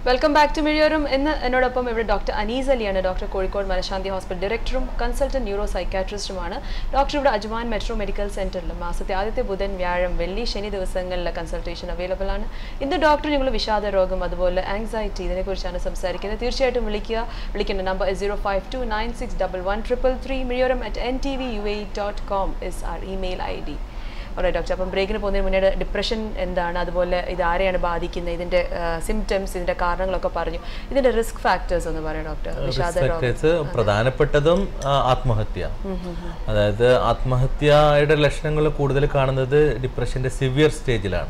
Welcome back to മിഴിയോറും ഇന്ന് എന്നോടൊപ്പം ഇവിടെ ഡോക്ടർ അനീസ് അലിയാണ് ഡോക്ടർ കോഴിക്കോട് മനഃശാന്തി ഹോസ്പിറ്റൽ ഡയറക്ടറും കൺസൾട്ടന്റ് ന്യൂറോ സൈക്കാട്രിസ്റ്റുമാണ് ഡോക്ടർ ഇവിടെ അജ്മാൻ മെട്രോ മെഡിക്കൽ സെന്ററിൽ മാസത്തെ ആദ്യത്തെ ബുധൻ വ്യാഴം വെള്ളി ശനി ദിവസങ്ങളിലെ കൺസൾട്ടേഷൻ അവൈലബിൾ ആണ് ഇന്ന് ഡോക്ടർ ഞങ്ങൾ വിഷാദ രോഗം അതുപോലെ ആങ്സൈറ്റി ഇതിനെക്കുറിച്ചാണ് സംസാരിക്കുന്നത് തീർച്ചയായിട്ടും വിളിക്കുക വിളിക്കേണ്ട number zero five two nine six double one triple three Mizhiyoram at N T V U A dot com is our email I D okay doctor അപ്പം ബ്രേക്കിന് പോകുന്നതിന് മുന്നേ ഡിപ്രഷൻ എന്താണ് അതുപോലെ ഇത് ആരെയാണ് ബാധിക്കുന്നത് ഇതിന്റെ സിംറ്റംസ് ഇതിന്റെ കാരണങ്ങളൊക്കെ പറഞ്ഞു ഇതിന്റെ റിസ്ക് ഫാക്ടേഴ്സ് ഒന്ന് പറയാം ഡോക്ടർ വിഷാദ രോഗം ഫാക്ടേഴ്സ് പ്രധാനപ്പെട്ടതും ആ, ആത്മഹത്യ അതായത് ആത്മഹത്യയുടെ ലക്ഷണങ്ങൾ കൂടുതൽ കാണുന്നത് ഡിപ്രഷന്റെ സിവിയർ സ്റ്റേജിലാണ്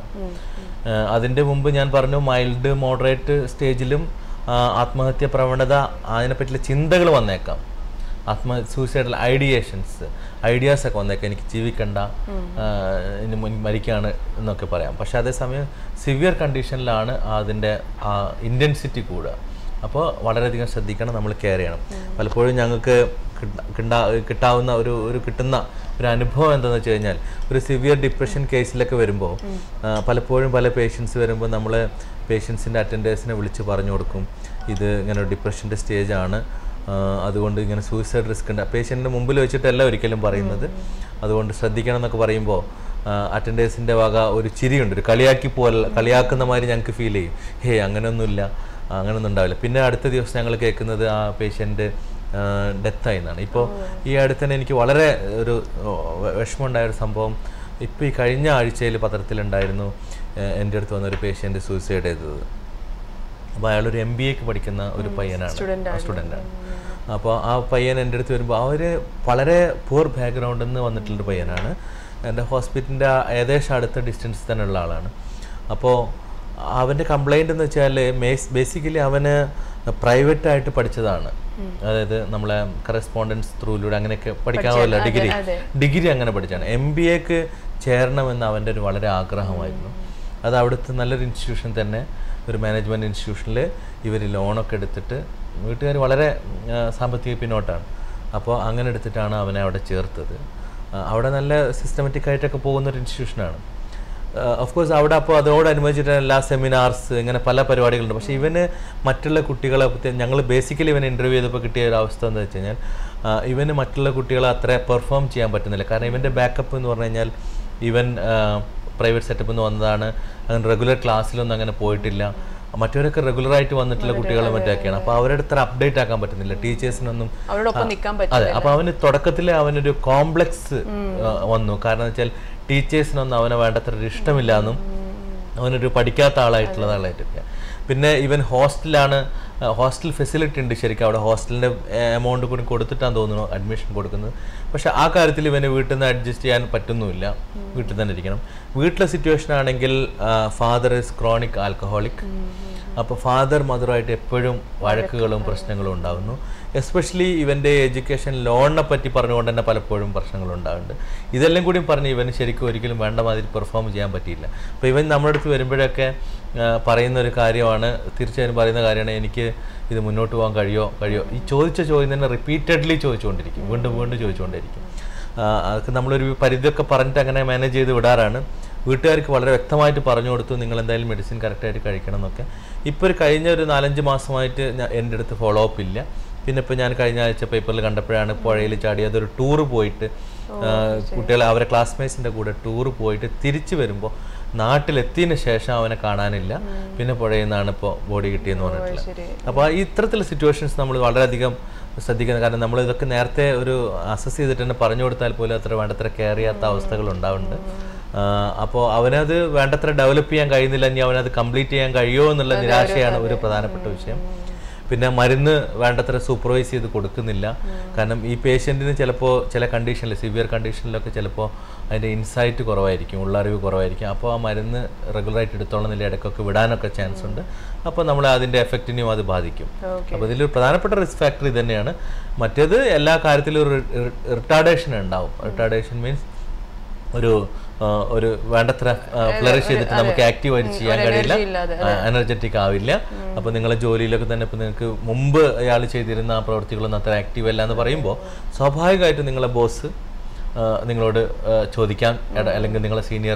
ആ, അതിന്റെ മുമ്പ് ഞാൻ പറഞ്ഞു മൈൽഡ് മോഡറേറ്റ് സ്റ്റേജിലും ആ, ആത്മഹത്യ പ്രവണത അതിനെപ്പറ്റിയുള്ള ചിന്തകൾ വന്നേക്കാം ആത്മ സൂസൈഡൽ ഐഡിയേഷൻസ് ഐഡിയാസ് ഒക്കെ വന്നേക്കാം എനിക്ക് ജീവിക്കണ്ട ആ, ഇനി മുൻ മരിക്കാണ് എന്നൊക്കെ പറയാം പക്ഷെ അതേസമയം സിവിയർ കണ്ടീഷനിലാണ് അതിൻ്റെ ഇൻറ്റൻസിറ്റി കൂടുക അപ്പോൾ വളരെയധികം ശ്രദ്ധിക്കണം നമ്മൾ കെയർ ചെയ്യണം പലപ്പോഴും ഞങ്ങൾക്ക് കിട്ട- കിണ്ടാ- കിട്ടാവുന്ന ഒരു ഒരു കിട്ടുന്ന ഒരു അനുഭവം എന്താണെന്ന് വെച്ച് കഴിഞ്ഞാൽ ഒരു സിവിയർ ഡിപ്രഷൻ കേസിലൊക്കെ വരുമ്പോൾ പലപ്പോഴും പല പേഷ്യൻസ് വരുമ്പോൾ നമ്മൾ പേഷ്യൻസിൻ്റെ അറ്റൻഡേഴ്സിനെ വിളിച്ച് പറഞ്ഞു കൊടുക്കും ഇത് ഇങ്ങനെ ഡിപ്രഷൻ്റെ സ്റ്റേജാണ് അതുകൊണ്ട് ഇങ്ങനെ സൂയിസൈഡ് റിസ്ക് ഉണ്ട് പേഷ്യൻറ്റിന് മുമ്പിൽ വെച്ചിട്ടല്ല ഒരിക്കലും പറയുന്നത് അതുകൊണ്ട് ശ്രദ്ധിക്കണം എന്നൊക്കെ പറയുമ്പോൾ അറ്റൻഡേഴ്സിൻ്റെ വക ഒരു ചിരിയുണ്ട് ഒരു കളിയാക്കി പോലെ കളിയാക്കുന്ന മാതിരി ഞങ്ങൾക്ക് ഫീൽ ചെയ്യും ഹേ അങ്ങനെയൊന്നുമില്ല അങ്ങനെയൊന്നും ഉണ്ടാവില്ല പിന്നെ അടുത്ത ദിവസം ഞങ്ങൾ കേൾക്കുന്നത് ആ പേഷ്യൻ്റ് ഡെത്തായി എന്നാണ് ഇപ്പോൾ ഈ അടുത്തന്നെ എനിക്ക് വളരെ ഒരു വിഷമമുണ്ടായ ഒരു സംഭവം ഇപ്പോൾ ഈ കഴിഞ്ഞ ആഴ്ചയിൽ പത്രത്തിലുണ്ടായിരുന്നു ഏഹ് എൻ്റെ അടുത്ത് വന്ന ഒരു പേഷ്യൻ്റ് സൂയിസൈഡ് ചെയ്തത് അപ്പോൾ അയാളൊരു എം ബി എക്ക് പഠിക്കുന്ന ഒരു പയ്യനാണ് സ്റ്റുഡൻ്റാണ് അപ്പോൾ ആ പയ്യൻ എൻ്റെ അടുത്ത് വരുമ്പോൾ അവർ വളരെ പുവർ ബാക്ക്ഗ്രൗണ്ടിൽ നിന്ന് വന്നിട്ടുള്ളൊരു പയ്യനാണ് എൻ്റെ ഹോസ്പിറ്റലിൻ്റെ ഏകദേശം അടുത്ത ഡിസ്റ്റൻസ് തന്നെ ഉള്ള ആളാണ് അപ്പോൾ അവൻ്റെ കംപ്ലൈൻ്റ് എന്ന് വെച്ചാൽ ബേസിക്കലി അവന് പ്രൈവറ്റ് ആയിട്ട് പഠിച്ചതാണ് അതായത് നമ്മളെ കറസ്പോണ്ടൻസ് ത്രൂയിലൂടെ അങ്ങനെയൊക്കെ പഠിക്കാമല്ലോ ഡിഗ്രി ഡിഗ്രി അങ്ങനെ പഠിച്ചാണ് എം ബി എക്ക് ചേരണമെന്ന് അവൻ്റെ ഒരു വളരെ ആഗ്രഹമായിരുന്നു അത് അവിടുത്തെ നല്ലൊരു ഇൻസ്റ്റിറ്റ്യൂഷൻ തന്നെ ഒരു മാനേജ്മെൻറ്റ് ഇൻസ്റ്റിറ്റ്യൂഷനിൽ ഇവർ ലോണൊക്കെ എടുത്തിട്ട് വീട്ടുകാർ വളരെ ആ, സാമ്പത്തിക പിന്നോട്ടാണ് അപ്പോൾ അങ്ങനെ എടുത്തിട്ടാണ് അവനെ അവിടെ ചേർത്തത് ആ, അവിടെ നല്ല സിസ്റ്റമാറ്റിക് ആയിട്ടൊക്കെ പോകുന്ന ഒരു ഇൻസ്റ്റിറ്റ്യൂഷനാണ് ഓഫ് കോഴ്സ് അവിടെ അപ്പോൾ അതോടനുബന്ധിച്ചിട്ട് എല്ലാ സെമിനാർസ് ഇങ്ങനെ പല പരിപാടികളുണ്ട് പക്ഷേ ഇവന് മറ്റുള്ള കുട്ടികളെ ഞങ്ങൾ ബേസിക്കലി ഇവനെ ഇൻ്റർവ്യൂ ചെയ്തപ്പോൾ കിട്ടിയ ഒരു അവസ്ഥ എന്ന് വെച്ച് കഴിഞ്ഞാൽ ആ, ഇവന് മറ്റുള്ള കുട്ടികളെ അത്ര പെർഫോം ചെയ്യാൻ പറ്റുന്നില്ല കാരണം ഇവൻ്റെ ബാക്കപ്പ് എന്ന് പറഞ്ഞു കഴിഞ്ഞാൽ ഇവൻ പ്രൈവറ്റ് സെറ്റപ്പിൽ നിന്ന് വന്നതാണ് അങ്ങനെ റെഗുലർ ക്ലാസ്സിലൊന്നും അങ്ങനെ പോയിട്ടില്ല മറ്റവരൊക്കെ റെഗുലറായിട്ട് വന്നിട്ടുള്ള കുട്ടികളെ മറ്റൊക്കെയാണ് അപ്പോൾ അവരുടെ അത്ര അപ്ഡേറ്റ് ആക്കാൻ പറ്റുന്നില്ല ടീച്ചേഴ്സിനൊന്നും അവരോടൊപ്പം നിൽക്കാൻ പറ്റും അതെ അപ്പൊ അവന് തുടക്കത്തിൽ അവനൊരു കോംപ്ലക്സ് വന്നു കാരണം വെച്ചാൽ ടീച്ചേഴ്സിനൊന്നും അവനെ വേണ്ടത്ര ഒരു ഇഷ്ടമില്ല എന്നും അവനൊരു പഠിക്കാത്ത ആളായിട്ടുള്ള ആളായിട്ടൊക്കെ പിന്നെ ഇവൻ ഹോസ്റ്റലാണ് ഹോസ്റ്റൽ ഫെസിലിറ്റി ഉണ്ട് ശരിക്കും അവിടെ ഹോസ്റ്റലിൻ്റെ എമൗണ്ട് കൂടി കൊടുത്തിട്ടാന്ന് തോന്നുന്നു അഡ്മിഷൻ കൊടുക്കുന്നത് പക്ഷെ ആ കാര്യത്തിൽ ഇവന് വീട്ടിൽ നിന്ന് അഡ്ജസ്റ്റ് ചെയ്യാൻ പറ്റുന്നുമില്ല വീട്ടിൽ തന്നെ ഇരിക്കണം വീട്ടിലെ സിറ്റുവേഷൻ ആണെങ്കിൽ ഫാദർ ഇസ് ക്രോണിക് ആൽക്കഹോളിക് അപ്പോൾ ഫാദർ മദറുമായിട്ട് എപ്പോഴും വഴക്കുകളും പ്രശ്നങ്ങളും ഉണ്ടാകുന്നു എസ്പെഷ്യലി ഇവൻ്റെ എഡ്യൂക്കേഷൻ ലോണിനെ പറ്റി പറഞ്ഞുകൊണ്ട് തന്നെ പലപ്പോഴും പ്രശ്നങ്ങൾ ഉണ്ടാകുന്നുണ്ട് ഇതെല്ലാം കൂടി പറഞ്ഞ് ഇവന് ശരിക്കും ഒരിക്കലും വേണ്ട മാതിരി പെർഫോം ചെയ്യാൻ പറ്റിയില്ല അപ്പോൾ ഇവൻ നമ്മുടെ അടുത്ത് വരുമ്പോഴൊക്കെ ആ, പറയുന്ന ഒരു കാര്യമാണ് തീർച്ചയായും പറയുന്ന കാര്യമാണ് എനിക്ക് ഇത് മുന്നോട്ട് പോകാൻ കഴിയോ കഴിയോ ഈ ചോദിച്ച ചോദ്യം തന്നെ റിപ്പീറ്റഡ്ലി ചോദിച്ചുകൊണ്ടിരിക്കും വീണ്ടും വീണ്ടും ചോദിച്ചുകൊണ്ടിരിക്കും ആ, അതൊക്കെ നമ്മളൊരു പരിധിയൊക്കെ പറഞ്ഞിട്ട് അങ്ങനെ മാനേജ് ചെയ്ത് വിടാറാണ് വീട്ടുകാർക്ക് വളരെ വ്യക്തമായിട്ട് പറഞ്ഞു കൊടുത്തു നിങ്ങൾ എന്തായാലും മെഡിസിൻ കറക്റ്റായിട്ട് കഴിക്കണം എന്നൊക്കെ ഇപ്പോൾ ഒരു കഴിഞ്ഞ ഒരു നാലഞ്ച് മാസമായിട്ട് ഞാൻ എൻ്റെ അടുത്ത് ഫോളോ അപ്പ് ഇല്ല പിന്നെ ഇപ്പോൾ ഞാൻ കഴിഞ്ഞ ആഴ്ച പേപ്പറിൽ കണ്ടപ്പോഴാണ് പുഴയിൽ ചാടി അതൊരു ടൂറ് പോയിട്ട് ആ, കുട്ടികളെ അവരെ ക്ലാസ്മേറ്റ്സിൻ്റെ കൂടെ ടൂറ് പോയിട്ട് തിരിച്ചു വരുമ്പോൾ നാട്ടിലെത്തിയതിന് ശേഷം അവനെ കാണാനില്ല പിന്നെ പുഴയിൽ നിന്നാണ് ഇപ്പോൾ ബോഡി കിട്ടിയെന്ന് പറഞ്ഞിട്ടുള്ളത് ശരി അപ്പോൾ ഈ ഇത്തരത്തിലുള്ള സിറ്റുവേഷൻസ് നമ്മൾ വളരെയധികം ശ്രദ്ധിക്കുന്നത് കാരണം നമ്മൾ ഇതൊക്കെ നേരത്തെ ഒരു അസസ് ചെയ്തിട്ട് തന്നെ പറഞ്ഞു കൊടുത്താൽ പോലും അത്ര വേണ്ടത്ര കെയർ ചെയ്യാത്ത അവസ്ഥകൾ ഉണ്ടാവുന്നുണ്ട് അപ്പോൾ അവനത് വേണ്ടത്ര ഡെവലപ്പ് ചെയ്യാൻ കഴിയുന്നില്ല ഇനി അവനത് കംപ്ലീറ്റ് ചെയ്യാൻ കഴിയുമോ എന്നുള്ള നിരാശയാണ് ഒരു പ്രധാനപ്പെട്ട വിഷയം പിന്നെ മരുന്ന് വേണ്ടത്ര സൂപ്പർവൈസ് ചെയ്ത് കൊടുക്കുന്നില്ല കാരണം ഈ പേഷ്യൻറ്റിന് ചിലപ്പോൾ ചില കണ്ടീഷനിൽ സിവിയർ കണ്ടീഷനിലൊക്കെ ചിലപ്പോൾ അതിൻ്റെ ഇൻസൈറ്റ് കുറവായിരിക്കും ഉള്ളറിവ് കുറവായിരിക്കും അപ്പോൾ ആ മരുന്ന് റെഗുലറായിട്ട് എടുത്തോളം എന്നില്ല ഇടയ്ക്കൊക്കെ വിടാനൊക്കെ ചാൻസ് ഉണ്ട് അപ്പോൾ നമ്മൾ അതിൻ്റെ എഫക്റ്റിനെയും അത് ബാധിക്കും അപ്പോൾ ഇതിലൊരു പ്രധാനപ്പെട്ട റിസ്ക് ഫാക്ടർ ഇത് തന്നെയാണ് മറ്റേത് എല്ലാ കാര്യത്തിലും ഒരു റിട്ടാർഡേഷൻ ഉണ്ടാവും റിട്ടാർഡേഷൻ മീൻസ് ഒരു ആ, ഒരു വേണ്ടത്ര ഫ്ലറിഷ് ചെയ്തിട്ട് നമുക്ക് ആക്റ്റീവായിട്ട് ചെയ്യാൻ കഴിയില്ല ഇല്ലാതെ, എനർജറ്റിക് ആവില്ല അപ്പോൾ നിങ്ങളെ ജോലിയിലൊക്കെ തന്നെ ഇപ്പോൾ നിങ്ങൾക്ക് മുമ്പ് അയാൾ ചെയ്തിരുന്ന ആ പ്രവൃത്തികളൊന്നും അത്ര ആക്റ്റീവ് അല്ല എന്ന് പറയുമ്പോൾ സ്വാഭാവികമായിട്ടും നിങ്ങളെ ബോസ് നിങ്ങളോട് ആ, ചോദിക്കാം എട- അല്ലെങ്കിൽ നിങ്ങളെ സീനിയർ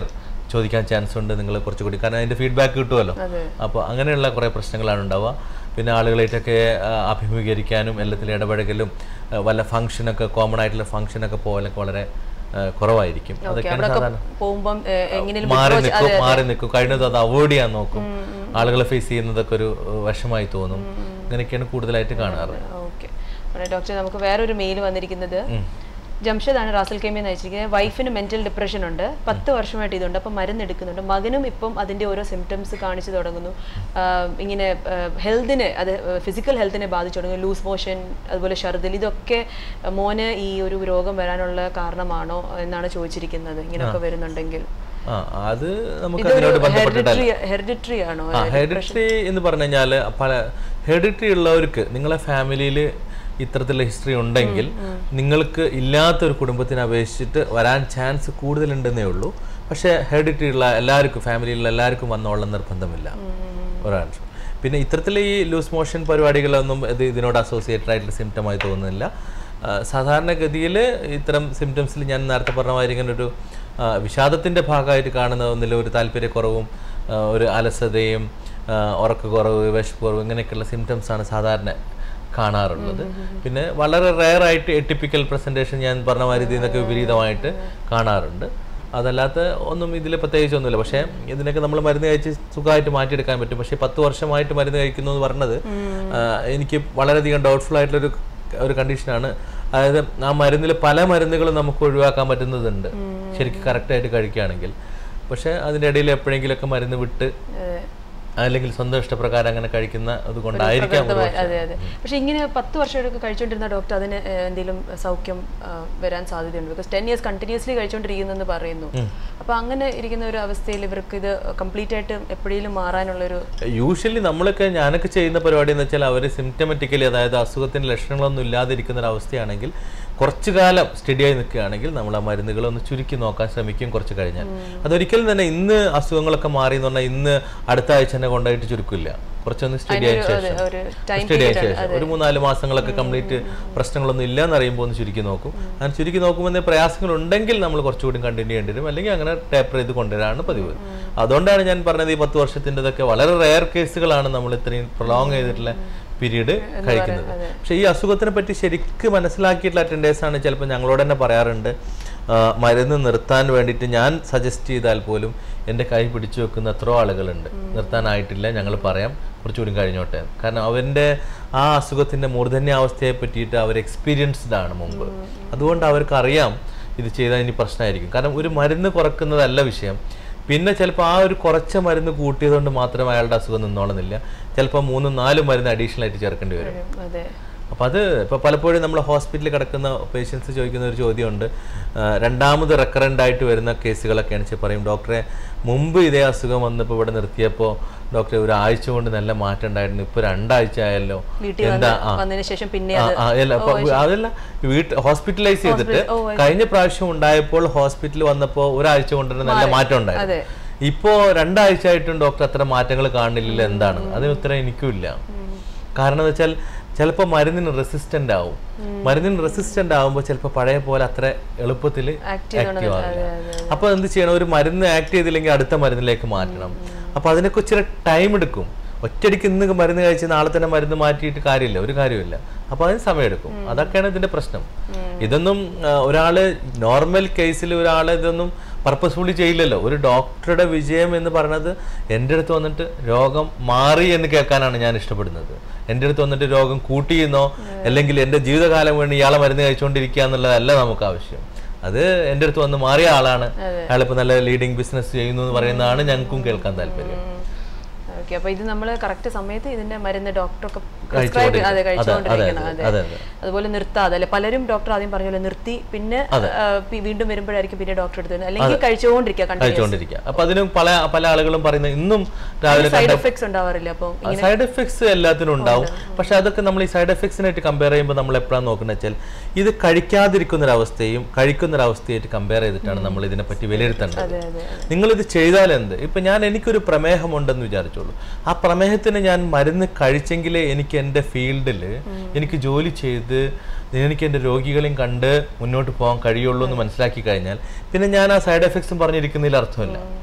ചോദിക്കാൻ ചാൻസ് ഉണ്ട് നിങ്ങൾ കുറച്ചുകൂടി കാരണം അതിൻ്റെ ഫീഡ്ബാക്ക് കിട്ടുമല്ലോ അതെ അപ്പോൾ അങ്ങനെയുള്ള കുറേ പ്രശ്നങ്ങളാണ് ഉണ്ടാവുക പിന്നെ ആളുകളായിട്ടൊക്കെ ആ, അഭിമുഖീകരിക്കാനും എല്ലാത്തിലും ഇടപഴകലും ആ, വല്ല ഫംഗ്ഷനൊക്കെ കോമൺ ആയിട്ടുള്ള ഫംഗ്ഷനൊക്കെ പോകലൊക്കെ വളരെ ആ, കുറവായിരിക്കും ഓക്കെ അതൊക്കെയാണ് അവിടെ സാധാരണ പോകുമ്പം എങ്ങനെയും മാറി നിൽക്കും മാറി നിൽക്കും കഴിഞ്ഞത് അത് അവോയ്ഡ് ചെയ്യാൻ നോക്കും ആളുകളെ ഫേസ് ചെയ്യുന്നതൊക്കെ ഒരു ഏഹ്, വിഷമായി തോന്നും അങ്ങനെയൊക്കെയാണ് കൂടുതലായിട്ട് കാണാറ് ഓക്കെ ഡോക്ടർ നമുക്ക് വേറൊരു മെയിൽ വന്നിരിക്കുന്നത് ജംഷദാണ് റാസൽ കെമി നയിച്ചിരിക്കുന്നത് വൈഫിന് മെന്റൽ ഡിപ്രഷൻ ഉണ്ട് പത്ത് വർഷമായിട്ട് ഇതുണ്ട് അപ്പം മരുന്ന് എടുക്കുന്നുണ്ട് മകനും ഇപ്പം അതിന്റെ ഓരോ സിംറ്റംസ് കാണിച്ചു തുടങ്ങുന്നു ആഹ് ഇങ്ങനെ ഹെൽത്തിനെ അത് ഫിസിക്കൽ ഹെൽത്തിനെ ബാധിച്ചു തുടങ്ങുന്നു ലൂസ് മോഷൻ അതുപോലെ ഷർദിൽ ഇതൊക്കെ മോന് ഈ ഒരു രോഗം വരാനുള്ള കാരണമാണോ എന്നാണ് ചോദിച്ചിരിക്കുന്നത് ഇങ്ങനെയൊക്കെ വരുന്നുണ്ടെങ്കിൽ ആ അത് നമുക്ക് ഇതൊരു അതിനോട് ബന്ധപ്പെട്ടിട്ടല്ല ഹെറിഡിറ്ററി ഹെറിഡിറ്ററി ആണോ ആ ഹെറിഡിറ്ററി എന്ന് പറഞ്ഞു കഴിഞ്ഞാൽ പല ഹെറിഡിറ്ററി ഉള്ളവർക്ക് നിങ്ങളെ ഫാമിലിയിൽ ഇത്തരത്തിലുള്ള ഹിസ്റ്ററി ഉണ്ടെങ്കിൽ നിങ്ങൾക്ക് ഇല്ലാത്തൊരു കുടുംബത്തിനെ അപേക്ഷിച്ചിട്ട് വരാൻ ചാൻസ് കൂടുതലുണ്ടെന്നേ ഉള്ളൂ പക്ഷേ ഹെറിഡിറ്ററി ഉള്ള എല്ലാവർക്കും ഫാമിലിയിലുള്ള എല്ലാവർക്കും വന്നോളം നിർബന്ധമില്ല ഒരാൾ പിന്നെ ഇത്തരത്തിൽ ഈ ലൂസ് മോഷൻ പരിപാടികളൊന്നും ഇത് ഇതിനോട് അസോസിയേറ്റഡ് ആയിട്ടുള്ള സിംറ്റമായി തോന്നുന്നില്ല ആ, സാധാരണഗതിയിൽ ഇത്തരം സിംറ്റംസിൽ ഞാൻ നേരത്തെ പറഞ്ഞ മാതിരി ഇങ്ങനെ ഒരു ആ, വിഷാദത്തിൻ്റെ ഭാഗമായിട്ട് കാണുന്ന ഒന്നിൽ ഒരു താല്പര്യക്കുറവും ആ, ഒരു അലസതയും ആ, ഉറക്കക്കുറവ് വിശപ്പുറവ് ഇങ്ങനെയൊക്കെയുള്ള സിംറ്റംസ് ആണ് സാധാരണ കാണാറുള്ളത് പിന്നെ വളരെ റെയർ ആയിട്ട് എട്ടിപ്പിക്കൽ പ്രസൻറ്റേഷൻ ഞാൻ പറഞ്ഞ മാതിരി ഇതിൽ നിന്നൊക്കെ വിപരീതമായിട്ട് കാണാറുണ്ട് അതല്ലാത്ത ഒന്നും ഇതിൽ പ്രത്യേകിച്ചൊന്നുമില്ല പക്ഷേ ഇതിനൊക്കെ നമ്മൾ മരുന്ന് കഴിച്ച് സുഖമായിട്ട് മാറ്റിയെടുക്കാൻ പറ്റും പക്ഷേ പത്ത് വർഷമായിട്ട് മരുന്ന് കഴിക്കുന്നു എന്ന് പറഞ്ഞത് ആ, എനിക്ക് വളരെയധികം ഡൗട്ട്ഫുൾ ആയിട്ടുള്ളൊരു ഒരു കണ്ടീഷനാണ് അതായത് ആ മരുന്നിൽ പല മരുന്നുകളും നമുക്ക് ഒഴിവാക്കാൻ പറ്റുന്നതുണ്ട് ശരിക്കും കറക്റ്റായിട്ട് കഴിക്കുകയാണെങ്കിൽ പക്ഷേ അതിൻ്റെ ഇടയിൽ എപ്പോഴെങ്കിലുമൊക്കെ മരുന്ന് വിട്ട് അല്ലെങ്കിൽ സ്വന്തം ഇഷ്ടപ്രകാരം അങ്ങനെ കഴിക്കുന്ന അതുകൊണ്ടായിരിക്കാം ഒരു പക്ഷേ. അതെ അതെ പക്ഷെ ഇങ്ങനെ പത്ത് വർഷമൊക്കെ കഴിച്ചുകൊണ്ടിരുന്ന ഡോക്ടർ അതിന് ഏഹ്, എന്തെങ്കിലും സൗഖ്യം ആ, വരാൻ സാധ്യതയുണ്ട് ബിക്കോസ് ടെൻ ഇയേഴ്സ് കണ്ടിന്യൂസ്ലി കഴിച്ചുകൊണ്ടിരിക്കുന്നെന്ന് പറയുന്നു അപ്പൊ അങ്ങനെ ഇരിക്കുന്ന ഒരു അവസ്ഥയിൽ ഇവർക്ക് ഇത് കംപ്ലീറ്റ് ആയിട്ട് എപ്പോഴേലും മാറാനുള്ളൊരു യൂഷ്വലി നമ്മളൊക്കെ ഞാനൊക്കെ ചെയ്യുന്ന പരിപാടി എന്ന് വെച്ചാൽ അവർ സിംറ്റമാറ്റിക്കലി അതായത് അസുഖത്തിന്റെ ലക്ഷണങ്ങളൊന്നും ഇല്ലാതിരിക്കുന്ന ഒരു അവസ്ഥയാണെങ്കിൽ കുറച്ചു കാലം സ്റ്റഡിയായി നിൽക്കുകയാണെങ്കിൽ നമ്മൾ ആ മരുന്നുകളൊന്ന് ചുരുക്കി നോക്കാൻ ശ്രമിക്കും കുറച്ച് കഴിഞ്ഞാൽ അതൊരിക്കലും തന്നെ ഇന്ന് അസുഖങ്ങളൊക്കെ മാറി എന്ന് പറഞ്ഞാൽ ഇന്ന് അടുത്ത ആഴ്ച തന്നെ കൊണ്ടുപോയിട്ട് ചുരുക്കില്ല കുറച്ചൊന്ന് സ്റ്റഡി ആയ ശേഷം ഒരു ടൈം സ്റ്റഡി ആയ ശേഷം ഒരു മൂന്നാല് മാസങ്ങളൊക്കെ കംപ്ലീറ്റ് പ്രശ്നങ്ങളൊന്നും ഇല്ല എന്ന് അറിയുമ്പോൾ ഒന്ന് ചുരുക്കി നോക്കും അങ്ങനെ ചുരുക്കി നോക്കുമ്പോൾ എന്തെങ്കിലും പ്രയാസങ്ങൾ ഉണ്ടെങ്കിൽ നമ്മൾ കുറച്ചുകൂടി കണ്ടിന്യൂ ചെയ്യേണ്ടി വരും അല്ലെങ്കിൽ അങ്ങനെ ടേപ്പർ ചെയ്ത് കൊണ്ടുവരാണ് പതിവ് അതുകൊണ്ടാണ് ഞാൻ പറഞ്ഞത് ഈ പത്ത് വർഷത്തിൻ്റെതൊക്കെ വളരെ റെയർ കേസുകളാണ് നമ്മൾ ഇത്രയും പ്രൊലോങ് ചെയ്തിട്ടുള്ള പീരീഡ് കഴിക്കുന്നത് പക്ഷെ ഈ അസുഖത്തിനെ പറ്റി ശരിക്കും മനസ്സിലാക്കിയിട്ടുള്ള അറ്റൻഡേഴ്സ് ആണ് ചിലപ്പോൾ ഞങ്ങളോട് തന്നെ പറയാറുണ്ട് ആ, മരുന്ന് നിർത്താൻ വേണ്ടിയിട്ട് ഞാൻ സജസ്റ്റ് ചെയ്താൽ പോലും എൻ്റെ കൈ പിടിച്ചു വെക്കുന്ന എത്രയോ ആളുകളുണ്ട് നിർത്താനായിട്ടില്ല ഞങ്ങൾ പറയാം കുറച്ചുകൂടി കഴിഞ്ഞോട്ടെ കാരണം അവൻ്റെ ആ അസുഖത്തിൻ്റെ മൂർധന്യാവസ്ഥയെ പറ്റിയിട്ട് അവർ എക്സ്പീരിയൻസ്ഡ് ആണ് മുമ്പ് അതുകൊണ്ട് അവർക്ക് അറിയാം ഇത് ചെയ്താൽ ഇനി പ്രശ്നമായിരിക്കും കാരണം ഒരു മരുന്ന് കുറക്കുന്നതല്ല വിഷയം പിന്നെ ചിലപ്പോൾ ആ ഒരു കുറച്ച മരുന്ന് കൂട്ടിയതുകൊണ്ട് മാത്രമേ അയാളുടെ അസുഖം നിന്നോളുന്നില്ല ചിലപ്പോൾ മൂന്നും നാലും മരുന്ന് അഡീഷണൽ ആയിട്ട് ചേർക്കേണ്ടി വരും അതെ അപ്പം അത് ഇപ്പോൾ പലപ്പോഴും നമ്മൾ ഹോസ്പിറ്റലിൽ കിടക്കുന്ന പേഷ്യൻസ് ചോദിക്കുന്ന ഒരു ചോദ്യമുണ്ട് ആ, രണ്ടാമത് റെക്കറൻ്റ് ആയിട്ട് വരുന്ന കേസുകളൊക്കെയാണ് വെച്ചാൽ പറയും ഡോക്ടറെ മുമ്പ് ഇതേ അസുഖം വന്നപ്പോൾ ഇവിടെ നിർത്തിയപ്പോൾ ഡോക്ടറെ ഒരു ആഴ്ച കൊണ്ട് നല്ല മാറ്റം ഉണ്ടായിരുന്നു ഇപ്പോൾ രണ്ടാഴ്ച ആയല്ലോ വീട്ടിൽ എന്താ ആ വന്നതിന് ശേഷം പിന്നെ ആ, ആ, അല്ല, അപ്പൊ അതല്ല വീട്ട് ഹോസ്പിറ്റലൈസ് ചെയ്തിട്ട് കഴിഞ്ഞ പ്രാവശ്യം ഉണ്ടായപ്പോൾ ഹോസ്പിറ്റലിൽ വന്നപ്പോൾ ഒരാഴ്ച കൊണ്ട് തന്നെ നല്ല മാറ്റം ഉണ്ടായിരുന്നു അതെ ഇപ്പോ രണ്ടാഴ്ച ആയിട്ടും ഡോക്ടർ അത്ര മാറ്റങ്ങൾ കാണുന്നില്ല എന്താണ് അതിന് ഉത്തരം എനിക്കും ഇല്ല കാരണം എന്ന് വെച്ചാൽ ചിലപ്പോൾ മരുന്നിന് റെസിസ്റ്റന്റ് ആവും മരുന്നിന് റെസിസ്റ്റന്റ് ആവുമ്പോൾ ചിലപ്പോൾ പഴയ പോലെ അത്ര എളുപ്പത്തിൽ Act ആക്റ്റീവ് ആവില്ല അപ്പൊ എന്ത് ചെയ്യണം ഒരു മരുന്ന് ആക്ട് ചെയ്തില്ലെങ്കിൽ അടുത്ത മരുന്നിലേക്ക് മാറ്റണം അപ്പൊ അതിനൊക്കെ ഇച്ചിരി ടൈം എടുക്കും ഒറ്റയടിക്ക് ഇന്ന് മരുന്ന് കഴിച്ച് നാളെ തന്നെ മരുന്ന് മാറ്റിയിട്ട് കാര്യമില്ല ഒരു കാര്യമില്ല അപ്പൊ അതിന് സമയമെടുക്കും അതൊക്കെയാണ് ഇതിന്റെ പ്രശ്നം ഇതൊന്നും ആ, ഒരാള് നോർമൽ കേസിൽ ഒരാൾ ഇതൊന്നും പർപ്പസ്ഫുള്ളി ചെയ്യില്ലല്ലോ ഒരു ഡോക്ടറുടെ വിജയം എന്ന് പറയുന്നത് എൻ്റെ അടുത്ത് വന്നിട്ട് രോഗം മാറി എന്ന് കേൾക്കാനാണ് ഞാൻ ഇഷ്ടപ്പെടുന്നത് എൻ്റെ അടുത്ത് വന്നിട്ട് രോഗം കൂട്ടിയെന്നോ അല്ലെങ്കിൽ എൻ്റെ ജീവിതകാലം വേണ്ടി ഇയാളെ മരുന്ന് കഴിച്ചുകൊണ്ടിരിക്കുക എന്നുള്ളതല്ല നമുക്ക് ആവശ്യം അത് എൻ്റെ അടുത്ത് വന്ന് മാറിയ ആളാണ് അയാളിപ്പോൾ നല്ല ലീഡിങ് ബിസിനസ് ചെയ്യുന്നു എന്ന് പറയുന്നതാണ് ഞങ്ങൾക്കും കേൾക്കാൻ താല്പര്യം ഓക്കെ അപ്പൊ ഇത് നമ്മൾ കറക്റ്റ് സമയത്ത് ഇതിന്റെ മരുന്ന് ഡോക്ടറൊക്കെ കഴിച്ചുകൊണ്ടിരിക്കണം. prescribe- അതെ അതെ, കഴിച്ചുകൊണ്ടിരിക്കണം അതെ, അതെ അതെ, അതെ. അതുപോലെ നിർത്താതെ അല്ലെ പലരും ഡോക്ടർ ആദ്യം പറഞ്ഞ പോലെ നിർത്തി പിന്നെ ആ, പി- വീണ്ടും വരുമ്പോഴായിരിക്കും പിന്നെ ഡോക്ടർ എടുത്ത് വരുന്നത് അല്ലെങ്കിൽ കഴിച്ചുകൊണ്ടിരിക്കുക കണ്ടിന്യൂസ് കഴിച്ചുകൊണ്ടിരിക്കുക അപ്പൊ അതിനും പല പല ആളുകളും പറയുന്നത് ഇന്നും രാവിലെ സൈഡ് എഫക്ട്സ് ഉണ്ടാവാറില്ല അപ്പം സൈഡ് എഫക്ട്സ് എല്ലാത്തിനും ഉണ്ടാവും പക്ഷെ അതൊക്കെ നമ്മൾ ഈ സൈഡ് എഫക്ട്സിനായിട്ട് കമ്പയർ ചെയ്യുമ്പോൾ നമ്മൾ എപ്പോഴാണ് നോക്കുന്നത് വെച്ചാൽ ഇത് കഴിക്കാതിരിക്കുന്ന ഒരു അവസ്ഥയും കഴിക്കുന്ന ഒരു അവസ്ഥയായിട്ട് കമ്പയർ ചെയ്തിട്ടാണ് നമ്മൾ ഇതിനെപ്പറ്റി വിലയിരുത്തേണ്ടത് അതെ അതെ നിങ്ങളിത് ചെയ്താൽ എന്ത് ഇപ്പൊ ഞാൻ എനിക്കൊരു പ്രമേഹമുണ്ടെന്ന് വിചാരിച്ചോളൂ ആ പ്രമേഹത്തിന് ഞാൻ മരുന്ന് കഴിച്ചെങ്കിലേ എനിക്ക് എൻ്റെ ഫീൽഡിൽ എനിക്ക് ജോലി ചെയ്ത് എനിക്ക് എൻ്റെ രോഗികളെയും കണ്ട് മുന്നോട്ട് പോകാൻ കഴിയുള്ളൂ എന്ന് മനസ്സിലാക്കി കഴിഞ്ഞാൽ പിന്നെ ഞാൻ ആ സൈഡ് എഫക്ട്സും പറഞ്ഞിരിക്കുന്നതിൽ അർത്ഥമില്ല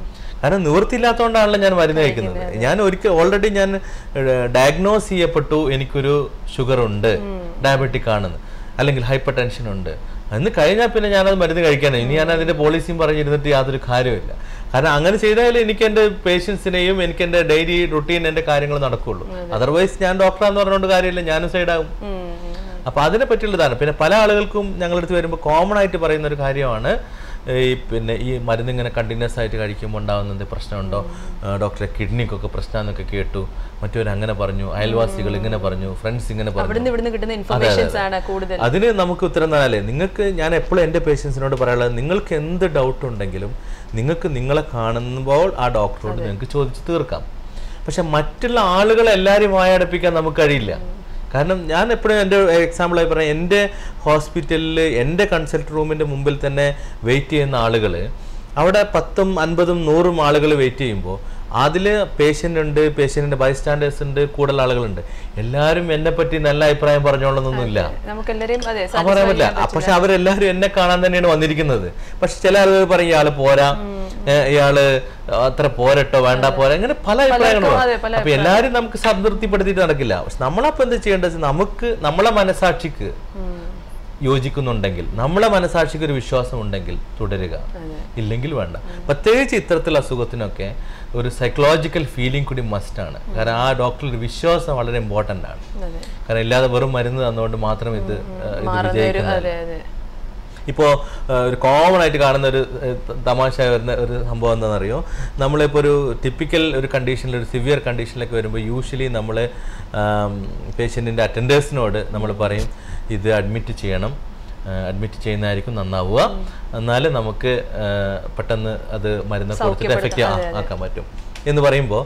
കാരണം നിവൃത്തിയില്ലാത്തതുകൊണ്ടാണല്ലോ ഞാൻ മരുന്ന് കഴിക്കുന്നത് ഞാൻ ഒരിക്കൽ ഓൾറെഡി ഞാൻ ഡയഗ്നോസ് ചെയ്യപ്പെട്ടു എനിക്കൊരു ഷുഗർ ഉണ്ട് ഡയബറ്റിക് ആണെന്ന് അല്ലെങ്കിൽ ഹൈപ്പർ ടെൻഷൻ ഉണ്ട് അന്ന് കഴിഞ്ഞാൽ പിന്നെ ഞാനത് മരുന്ന് കഴിക്കാനാണ് ഇനി ഞാൻ അതിന്റെ പോളിസിയും പറഞ്ഞിരുന്നിട്ട് യാതൊരു കാര്യമില്ല കാരണം അങ്ങനെ ചെയ്താലേ എനിക്ക് എൻ്റെ പേഷ്യൻസിനെയും എനിക്ക് എൻ്റെ ഡെയിലി റുട്ടീൻ എൻ്റെ കാര്യങ്ങൾ നടക്കുള്ളൂ അതർവൈസ് ഞാൻ ഡോക്ടറാന്ന് പറഞ്ഞുകൊണ്ട് കാര്യമില്ല ഞാനും സൈഡാകും ഉം, ഉം. അപ്പൊ അതിനെ പറ്റിയുള്ളതാണ് പിന്നെ പല ആളുകൾക്കും ഞങ്ങളുടെ അടുത്ത് വരുമ്പോൾ കോമൺ ആയിട്ട് പറയുന്ന ഒരു കാര്യമാണ് ഈ പിന്നെ ഈ മരുന്ന് ഇങ്ങനെ കണ്ടിന്യൂസ് ആയിട്ട് കഴിക്കുമ്പോൾ ഉണ്ടാകുന്ന എന്ത് പ്രശ്നമുണ്ടോ ആ, ഡോക്ടറെ കിഡ്നിക്കൊക്കെ പ്രശ്നമെന്നൊക്കെ കേട്ടു മറ്റവർ അങ്ങനെ പറഞ്ഞു അയൽവാസികൾ ഇങ്ങനെ പറഞ്ഞു ഫ്രണ്ട്സ് ഇങ്ങനെ പറഞ്ഞു അവിടുന്ന് ഇവിടുന്ന് കിട്ടുന്ന ഇൻഫർമേഷൻസ് ആണ് കൂടുതൽ അതിന് നമുക്ക് ഉത്തരം തന്നാലേ നിങ്ങൾക്ക് ഞാൻ എപ്പോഴും എൻ്റെ പേഷ്യൻസിനോട് പറയാനുള്ളത് നിങ്ങൾക്ക് എന്ത് ഡൗട്ട് ഉണ്ടെങ്കിലും നിങ്ങൾക്ക് നിങ്ങളെ കാണുമ്പോൾ ആ ഡോക്ടറോട് നിങ്ങൾക്ക് ചോദിച്ച് തീർക്കാം പക്ഷെ മറ്റുള്ള ആളുകളെ എല്ലാവരും വായടപ്പിക്കാൻ നമുക്ക് കഴിയില്ല കാരണം ഞാൻ എപ്പോഴും എൻ്റെ എക്സാമ്പിളായി പറയാം എൻ്റെ ഹോസ്പിറ്റലിൽ എൻ്റെ കൺസൾട്ട് റൂമിൻ്റെ മുമ്പിൽ തന്നെ വെയിറ്റ് ചെയ്യുന്ന ആളുകൾ അവിടെ പത്തും അൻപതും നൂറും ആളുകൾ വെയിറ്റ് ചെയ്യുമ്പോൾ അതിൽ പേഷ്യൻ്റ് ഉണ്ട് പേഷ്യൻറ്റിൻ്റെ ബൈസ്റ്റാൻഡേഴ്സ് ഉണ്ട് കൂടുതൽ ആളുകളുണ്ട് എല്ലാവരും എന്നെ പറ്റി നല്ല അഭിപ്രായം പറഞ്ഞോളന്നൊന്നുമില്ല നമുക്ക് എല്ലാരെയും അതെ ആ, പറയാൻ പറ്റില്ല ആ, പക്ഷെ അവരെല്ലാവരും എന്നെ കാണാൻ തന്നെയാണ് വന്നിരിക്കുന്നത് പക്ഷെ ചില ആളുകൾ പറയും ഇയാള് പോരാ ഏ, ഇയാള് അത്ര പോരട്ടോ വേണ്ട പോരാ അങ്ങനെ പല അഭിപ്രായങ്ങളും അതെ, പല അപ്പൊ എല്ലാരും നമുക്ക് സംതൃപ്തിപ്പെടുത്തിയിട്ട് നടക്കില്ല പക്ഷെ നമ്മളപ്പോ എന്ത് ചെയ്യേണ്ടത് വെച്ചാൽ നമുക്ക് നമ്മളെ മനസാക്ഷിക്ക് യോജിക്കുന്നുണ്ടെങ്കിൽ നമ്മളെ മനസാക്ഷിക്ക് ഒരു വിശ്വാസം ഉണ്ടെങ്കിൽ തുടരുക ഇല്ലെങ്കിൽ വേണ്ട പ്രത്യേകിച്ച് ഇത്തരത്തിലുള്ള അസുഖത്തിനൊക്കെ ഒരു സൈക്കോളജിക്കൽ ഫീലിംഗ് കൂടി മസ്റ്റ് ആണ് കാരണം ആ ഡോക്ടറുടെ വിശ്വാസം വളരെ ഇമ്പോർട്ടൻ്റ് ആണ് അതെ കാരണം ഇല്ലാതെ വെറും മരുന്ന് തന്നുകൊണ്ട് മാത്രം ഇത് ആ, ഇത് മാറുന്ന ഒരു വിജയിക്കുന്ന അതെ അതെ ഇപ്പോൾ ഒരു കോമൺ ആയിട്ട് കാണുന്ന ഒരു ഏഹ്, ത- തമാശ വരുന്ന ഒരു സംഭവം എന്താണെന്നറിയോ നമ്മളിപ്പോൾ ഒരു ടിപ്പിക്കൽ ഒരു കണ്ടീഷനിൽ ഒരു സിവിയർ കണ്ടീഷനിലൊക്കെ വരുമ്പോൾ യൂഷ്വലി നമ്മൾ പേഷ്യൻറ്റിൻ്റെ അറ്റൻഡേഴ്സിനോട് നമ്മൾ പറയും ഇത് അഡ്മിറ്റ് ചെയ്യണം അഡ്മിറ്റ് ചെയ്യുന്നതായിരിക്കും നന്നാവുക എന്നാലേ നമുക്ക് ആ, പെട്ടെന്ന് അത് മരുന്ന് കൊടുത്തിട്ട് എഫക്റ്റ് ആക്കാൻ പറ്റും എന്ന് പറയുമ്പോൾ